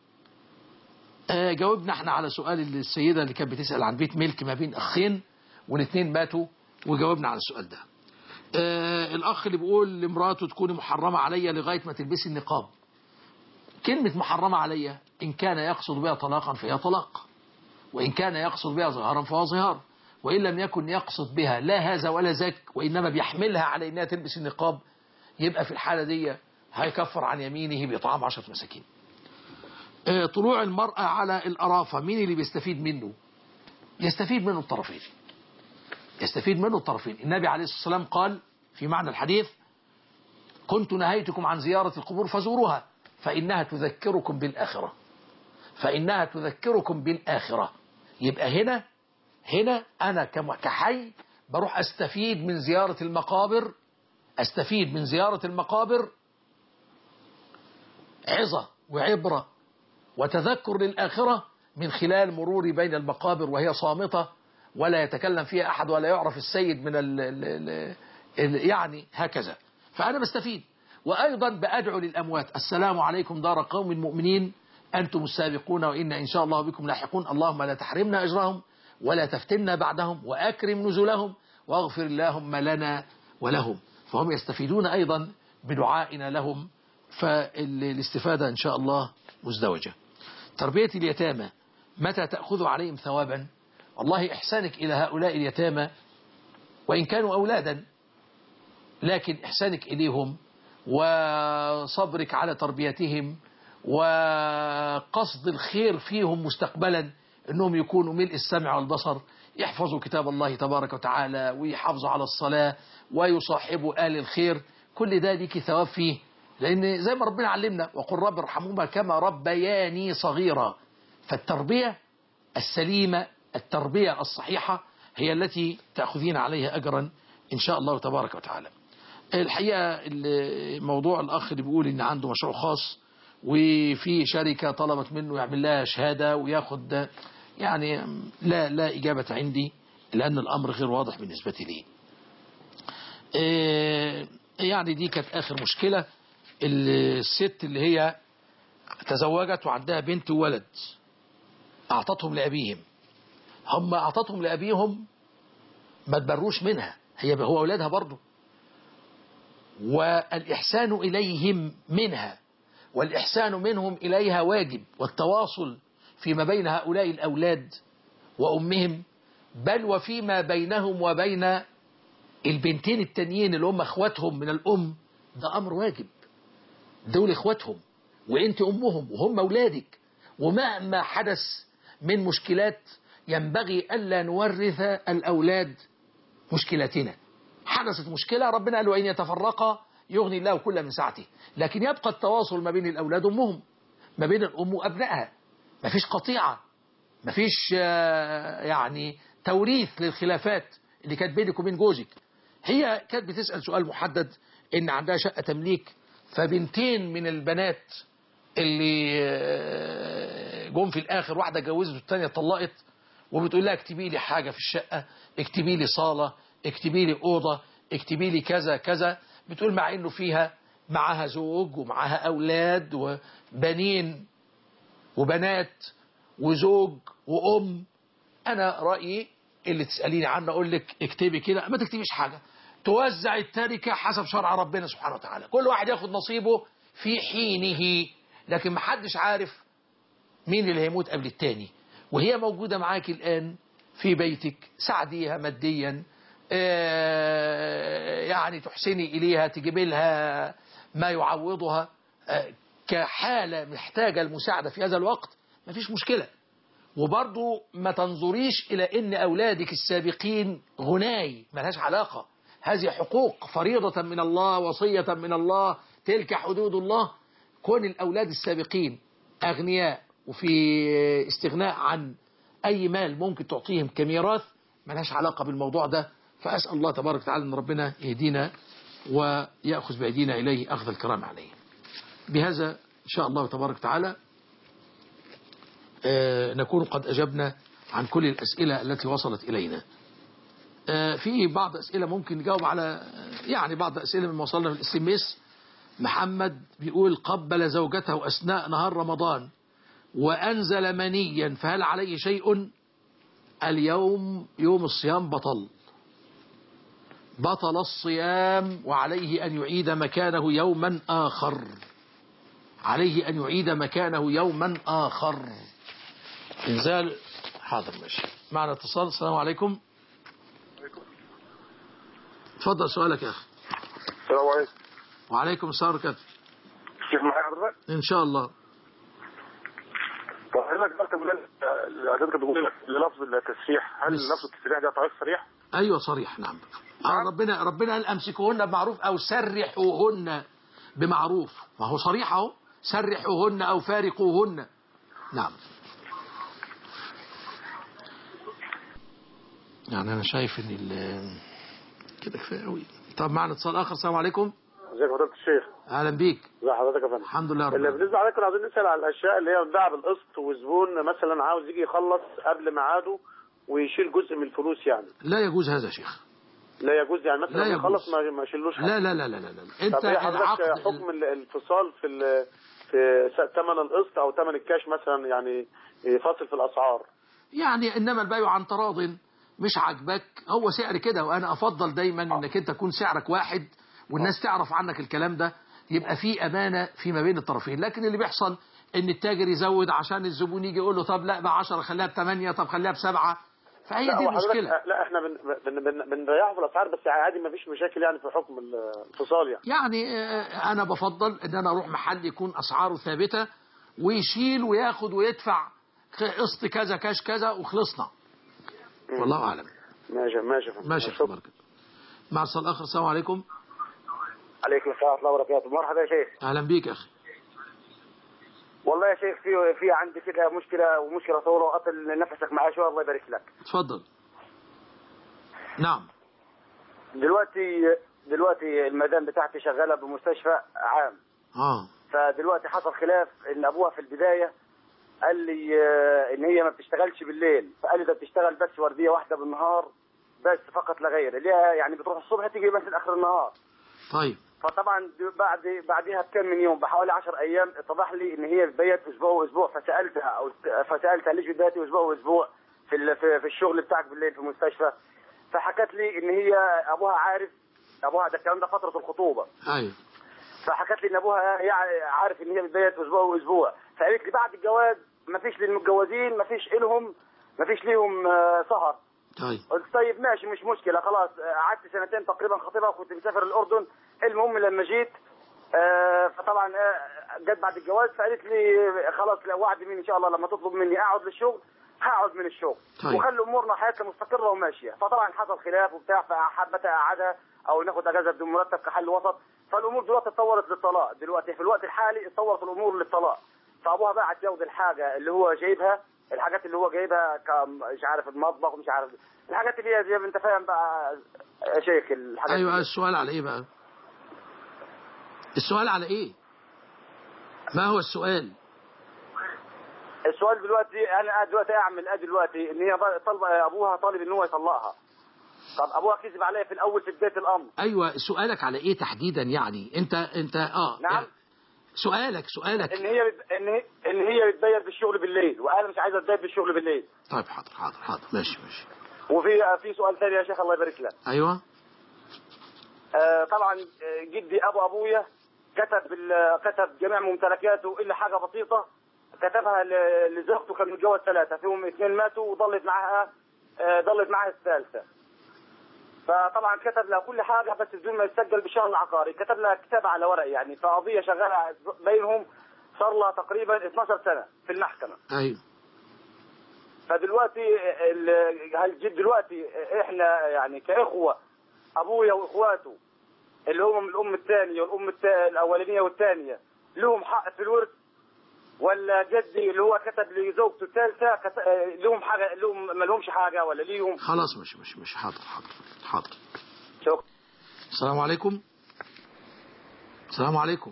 آه جاوبنا احنا على سؤال السيدة اللي كانت بتسأل عن بيت ملك ما بين أخين والاثنين ماتوا وجاوبنا على السؤال ده آه الأخ اللي بيقول لمراته تكوني محرمة عليا لغاية ما تلبسي النقاب كلمة محرمة عليا إن كان يقصد بها طلاقا فهي طلاق وإن كان يقصد بها ظهارا فهو ظهار وإن لم يكن يقصد بها لا هذا ولا ذاك وإنما بيحملها على إنها تلبس النقاب يبقى في الحالة دي هيكفر عن يمينه بإطعام عشرة مساكين طلوع المرأة على الأرافة مين اللي بيستفيد منه يستفيد منه الطرفين يستفيد منه الطرفين النبي عليه الصلاة والسلام قال في معنى الحديث كنت نهيتكم عن زيارة القبور فزوروها فإنها تذكركم بالآخرة فإنها تذكركم بالآخرة يبقى هنا هنا أنا كحي بروح أستفيد من زيارة المقابر أستفيد من زيارة المقابر عظة وعبرة وتذكر للآخرة من خلال مروري بين المقابر وهي صامتة ولا يتكلم فيها أحد ولا يعرف السيد من ال ال ال ال يعني هكذا فأنا بستفيد وأيضا بأدعو للأموات السلام عليكم دار قوم مؤمنين أنتم السابقون وإن إن شاء الله بكم لاحقون اللهم لا تحرمنا أجرهم ولا تفتنا بعدهم وأكرم نزلهم واغفر اللهم لنا ولهم فهم يستفيدون أيضا بدعائنا لهم فالاستفادة إن شاء الله مزدوجة تربية اليتامى متى تأخذ عليهم ثوابا والله إحسانك إلى هؤلاء اليتامى وإن كانوا أولادا لكن إحسانك إليهم وصبرك على تربيتهم وقصد الخير فيهم مستقبلا أنهم يكونوا ملء السمع والبصر يحفظوا كتاب الله تبارك وتعالى ويحافظوا على الصلاة ويصاحبوا آل الخير كل ده ليك ثواب فيه لأن زي ما ربنا علمنا وقل رب ارحمهما كما ربياني صغيرا فالتربية السليمة التربية الصحيحة هي التي تأخذين عليها أجرا إن شاء الله تبارك وتعالى الحقيقة موضوع الأخ اللي بيقول إن عنده مشروع خاص وفي شركة طلبت منه يعمل لها شهادة وياخد يعني لا لا إجابة عندي لأن الأمر غير واضح بالنسبة لي يعني دي كانت آخر مشكلة الست اللي هي تزوجت وعندها بنت وولد أعطتهم لأبيهم هم أعطتهم لأبيهم ما تبروش منها هي هو أولادها برضه والإحسان إليهم منها والإحسان منهم إليها واجب والتواصل فيما بين هؤلاء الأولاد وأمهم بل وفيما بينهم وبين البنتين التانيين اللي هم اخواتهم من الأم ده أمر واجب دول اخواتهم وانت أمهم وهم أولادك ومهما حدث من مشكلات ينبغي ألا نورث الأولاد مشكلتنا حدثت مشكلة ربنا قال وإن يتفرقا يغني الله كل من سعته لكن يبقى التواصل ما بين الأولاد وأمهم ما بين الأم وأبنائها ما فيش قطيعة ما فيش يعني توريث للخلافات اللي كانت بينك وبين جوزك هي كانت بتسأل سؤال محدد إن عندها شقة تمليك فبنتين من البنات اللي جم في الآخر واحدة جوزت والتانية طلقت وبتقول لها اكتبي لي حاجة في الشقة اكتبي لي صالة اكتبي لي أوضة اكتبي لي كذا كذا بتقول مع انه فيها معها زوج ومعها أولاد وبنين وبنات وزوج وأم أنا رأيي اللي تسأليني عنه أقول لك اكتبي كده ما تكتبيش حاجة توزع التركة حسب شرع ربنا سبحانه وتعالى كل واحد ياخد نصيبه في حينه لكن ما حدش عارف مين اللي هيموت قبل التاني وهي موجودة معاك الآن في بيتك ساعديها ماديا يعني تحسني إليها تجيب لها ما يعوضها كحالة محتاجة المساعدة في هذا الوقت ما فيش مشكلة وبرضو ما تنظريش إلى أن أولادك السابقين غناي ملهاش علاقة هذه حقوق فريضة من الله وصية من الله تلك حدود الله كون الأولاد السابقين أغنياء وفي استغناء عن أي مال ممكن تعطيهم كميراث ملهاش علاقة بالموضوع ده فأسأل الله تبارك وتعالى أن ربنا يهدينا ويأخذ بأيدينا إليه أخذ الكرام عليه بهذا إن شاء الله تبارك وتعالى نكون قد أجبنا عن كل الأسئلة التي وصلت إلينا في بعض أسئلة ممكن نجاوب على يعني بعض أسئلة من وصلنا في الاس ام اس محمد بيقول قبل زوجته أثناء نهار رمضان وأنزل منيا فهل عليه شيء اليوم يوم الصيام بطل بطل الصيام وعليه أن يعيد مكانه يوما آخر عليه أن يعيد مكانه يوما آخر إنزال حاضر ماشي معنا اتصال السلام عليكم تفضل سؤالك يا أخي السلام عليكم وعليكم السلام ورحمة كيف معي حضرتك؟ إن شاء الله طب حضرتك دلوقتي بقول حضرتك بتقول لفظ التسريح هل لفظ التسريح ده تعريف صريح؟ أيوة صريح نعم آه ربنا ربنا قال أمسكوهن بمعروف أو سرحوهن بمعروف ما هو صريح أهو سرحوهن أو فارقوهن نعم يعني أنا شايف إن ال كده كفاية قوي طب معنا اتصال آخر السلام عليكم ازيك حضرتك الشيخ أهلا بيك ازي حضرتك يا فندم الحمد لله رب اللي العالمين. بالنسبه عليك كنا عاوزين نسال على الاشياء اللي هي بتباع بالقسط وزبون مثلا عاوز يجي يخلص قبل ميعاده ويشيل جزء من الفلوس يعني لا يجوز هذا يا شيخ لا يجوز يعني مثلا لا لما يجوز. يخلص ما ما يشيلوش حاجة. لا لا لا لا لا, لا. انت طب ايه حضرتك العقد حكم ال- الانفصال في ال- في س- ثمن القسط او ثمن الكاش مثلا يعني فاصل في الاسعار يعني انما البيع عن تراض مش عاجبك هو سعر كده وانا افضل دايما انك انت تكون سعرك واحد والناس تعرف عنك الكلام ده يبقى في امانه فيما بين الطرفين لكن اللي بيحصل ان التاجر يزود عشان الزبون يجي يقول له طب لا ب 10 خليها ب 8 طب خليها بسبعة فهي لا دي هو حضرتك- المشكله لا احنا بن بن بن بنريحه في الاسعار بس عادي ما فيش مشاكل يعني في حكم الانفصال يعني يعني آه، انا بفضل ان انا اروح محل يكون اسعاره ثابته ويشيل وياخد ويدفع قسط كذا كاش كذا وخلصنا والله اعلم ماشي ماشي يا فندم. ماشي يا أخي بركة مع الصلاة الاخر السلام عليكم عليكم السلام ورحمه الله وبركاته مرحبا يا شيخ اهلا بيك يا اخي والله يا شيخ في في عندي كده مشكله ومشكله طويله وقتل نفسك معايا شويه الله يبارك لك اتفضل نعم دلوقتي دلوقتي المدام بتاعتي شغاله بمستشفى عام اه فدلوقتي حصل خلاف ان ابوها في البدايه قال لي آه، ان هي ما بتشتغلش بالليل فقال لي ده بتشتغل بس ورديه واحده بالنهار بس فقط لا غير اللي هي يعني بتروح الصبح تيجي بس اخر النهار طيب فطبعا د- بعد بعدها بكم من يوم بحوالي 10 ايام اتضح لي ان هي بتبيت اسبوع واسبوع فسالتها او فسالتها ليش بتبيتي اسبوع واسبوع في ال- في, في الشغل بتاعك بالليل في المستشفى فحكت لي ان هي ابوها عارف ابوها ده الكلام ده فتره الخطوبه ايوه فحكت لي ان ابوها هي عارف ان هي بتبيت اسبوع واسبوع فقالت لي بعد الجواز ما فيش للمتجوزين ما فيش الهم ما فيش ليهم آه، سهر طيب قلت طيب ماشي مش مشكله خلاص آه، قعدت سنتين تقريبا خطيبه وكنت مسافر الاردن المهم لما جيت آه، فطبعا آه، جت بعد الجواز فقالت لي خلاص لا وعد مني ان شاء الله لما تطلب مني اقعد للشغل هقعد من الشغل طيب. وخلي امورنا حياتنا مستقره وماشيه فطبعا حصل خلاف وبتاع فحبت اقعدها او ناخد اجازه بدون مرتب كحل وسط فالامور دلوقتي اتطورت للطلاق دلوقتي في الوقت الحالي اتطورت الامور للطلاق فابوها بعت ياخد الحاجه اللي هو جايبها الحاجات اللي هو جايبها كم مش عارف المطبخ ومش عارف الحاجات اللي هي زي ما انت فاهم بقى يا شيخ الحاجات ايوه دي. السؤال على ايه بقى السؤال على ايه ما هو السؤال السؤال دلوقتي انا قاعد دلوقتي اعمل ايه دلوقتي ان هي طالبه ابوها طالب ان هو يطلقها طب ابوها كذب عليا في الاول في بدايه الامر ايوه سؤالك على ايه تحديدا يعني انت انت اه نعم. سؤالك سؤالك ان هي بت... ان هي ان هي بتبيت بالشغل بالليل وانا مش عايزه اتبيت بالشغل بالليل طيب حاضر حاضر حاضر ماشي ماشي وفي في سؤال ثاني يا شيخ الله يبارك لك ايوه آه طبعا آه، جدي ابو ابويا كتب ال- كتب جميع ممتلكاته الا حاجه بسيطه كتبها ل- لزوجته كان متجوز ثلاثه فيهم اثنين ماتوا وضلت معاها آه، ضلت معاها الثالثه فطبعا كتب لها كل حاجه بس بدون ما يسجل بالشهر العقاري كتب لها كتابه على ورق يعني فقضيه شغاله بينهم صار لها تقريبا 12 سنه في المحكمه ايوه فدلوقتي ال- هالجد دلوقتي احنا يعني كاخوه ابويا واخواته اللي هم من الام الثانيه والام التا- الاولانيه والثانيه لهم حق في الورث ولا جدي اللي هو كتب لزوجته الثالثه كت- آه، لهم حاجه لهم ما لهمش حاجه ولا ليهم خلاص مش مش مش حاضر حاضر حاضر شكرا السلام عليكم السلام عليكم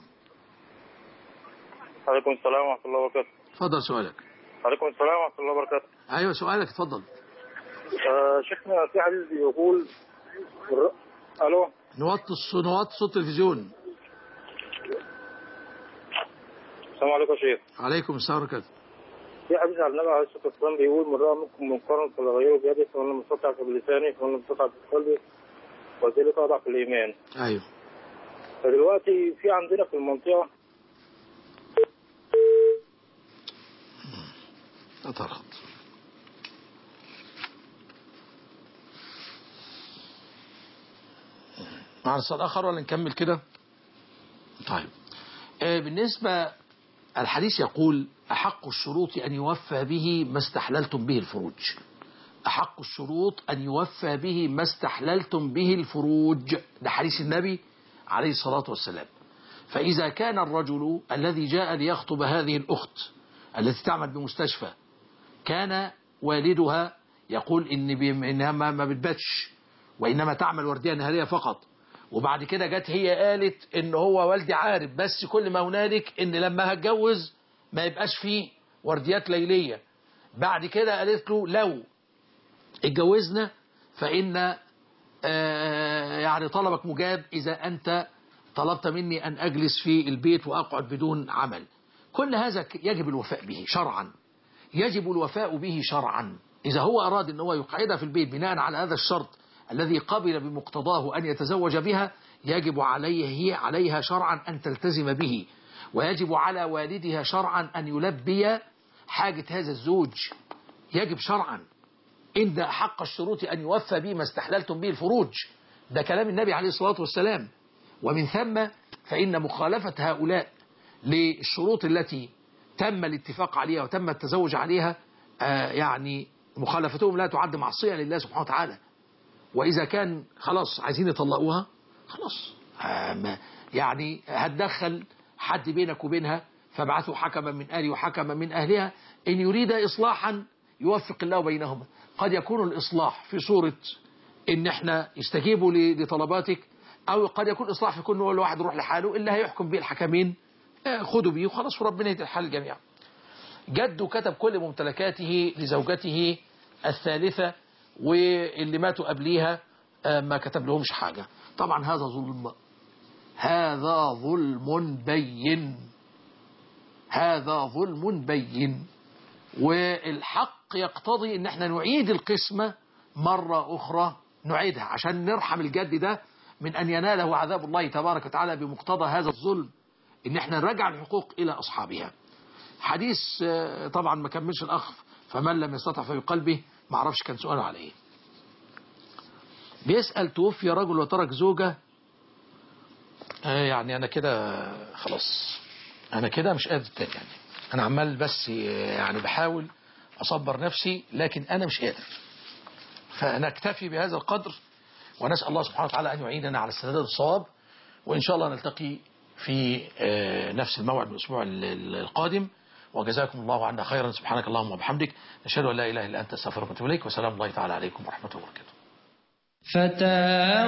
عليكم السلام ورحمة الله وبركاته اتفضل سؤالك عليكم السلام ورحمة الله وبركاته ايوه سؤالك اتفضل آه شيخنا في حديث بيقول الر- الو نوطي الص- نوطي صوت التلفزيون السلام عليكم يا شيخ عليكم السلام ورحمه الله في حديث عن النبي عليه الصلاة والسلام بيقول من رأى منكم منكرا فليغيره بيده فمن لم يستطع فبلسانه فمن لم يستطع بقلبه وذلك أضعف الإيمان ايوه فدلوقتي في عندنا في المنطقة اترخط معنا اتصال اخر ولا نكمل كده طيب آه، بالنسبه الحديث يقول احق الشروط ان يوفى به ما استحللتم به الفروج احق الشروط ان يوفى به ما استحللتم به الفروج ده حديث النبي عليه الصلاه والسلام فاذا كان الرجل الذي جاء ليخطب هذه الاخت التي تعمل بمستشفى كان والدها يقول ان بي- انها ما ما بتباتش وانما تعمل ورديه نهاريه فقط وبعد كده جت هي قالت ان هو والدي عارف بس كل ما هنالك ان لما هتجوز ما يبقاش فيه ورديات ليليه بعد كده قالت له لو اتجوزنا فان آه، يعني طلبك مجاب إذا أنت طلبت مني أن أجلس في البيت وأقعد بدون عمل كل هذا ك- يجب الوفاء به شرعا يجب الوفاء به شرعا إذا هو أراد أن هو يقعدها في البيت بناء على هذا الشرط الذي قبل بمقتضاه أن يتزوج بها يجب عليه عليها شرعا أن تلتزم به ويجب على والدها شرعا أن يلبي حاجة هذا الزوج يجب شرعا إن حق الشروط أن يوفى به ما استحللتم به الفروج ده كلام النبي عليه الصلاة والسلام ومن ثم فإن مخالفة هؤلاء للشروط التي تم الاتفاق عليها وتم التزوج عليها آه يعني مخالفتهم لا تعد معصية لله سبحانه وتعالى وإذا كان خلاص عايزين يطلقوها خلاص آه ما- يعني هتدخل حد بينك وبينها فابعثوا حكما من أهلي وحكما من أهلها إن يريد إصلاحا يوفق الله بينهما قد يكون الإصلاح في صورة إن إحنا يستجيبوا ل- لطلباتك أو قد يكون إصلاح في كل واحد يروح لحاله اللي هيحكم به الحكمين آه، خدوا بيه وخلاص وربنا يهدي الحال الجميع جده كتب كل ممتلكاته لزوجته الثالثة واللي ماتوا قبليها آه، ما كتب لهمش حاجة طبعا هذا ظلم هذا ظلم بين هذا ظلم بين والحق يقتضي ان احنا نعيد القسمة مرة اخرى نعيدها عشان نرحم الجد ده من ان يناله عذاب الله تبارك وتعالى بمقتضى هذا الظلم ان احنا نرجع الحقوق الى اصحابها حديث آه، طبعا ما كملش الاخ فمن لم يستطع في قلبه ما اعرفش كان سؤاله على ايه بيسأل توفي رجل وترك زوجة آه، يعني انا كده خلاص انا كده مش قادر تاني يعني انا عمال بس يعني بحاول اصبر نفسي لكن انا مش قادر فنكتفي بهذا القدر ونسأل الله سبحانه وتعالى أن يعيننا على السداد الصواب وإن شاء الله نلتقي في آه، نفس الموعد من الأسبوع ال- ال- القادم وجزاكم الله عنا خيرا سبحانك اللهم وبحمدك نشهد أن لا إله إلا أنت استغفرك وأتوب إليك وسلام الله تعالى عليكم ورحمة الله وبركاته فتى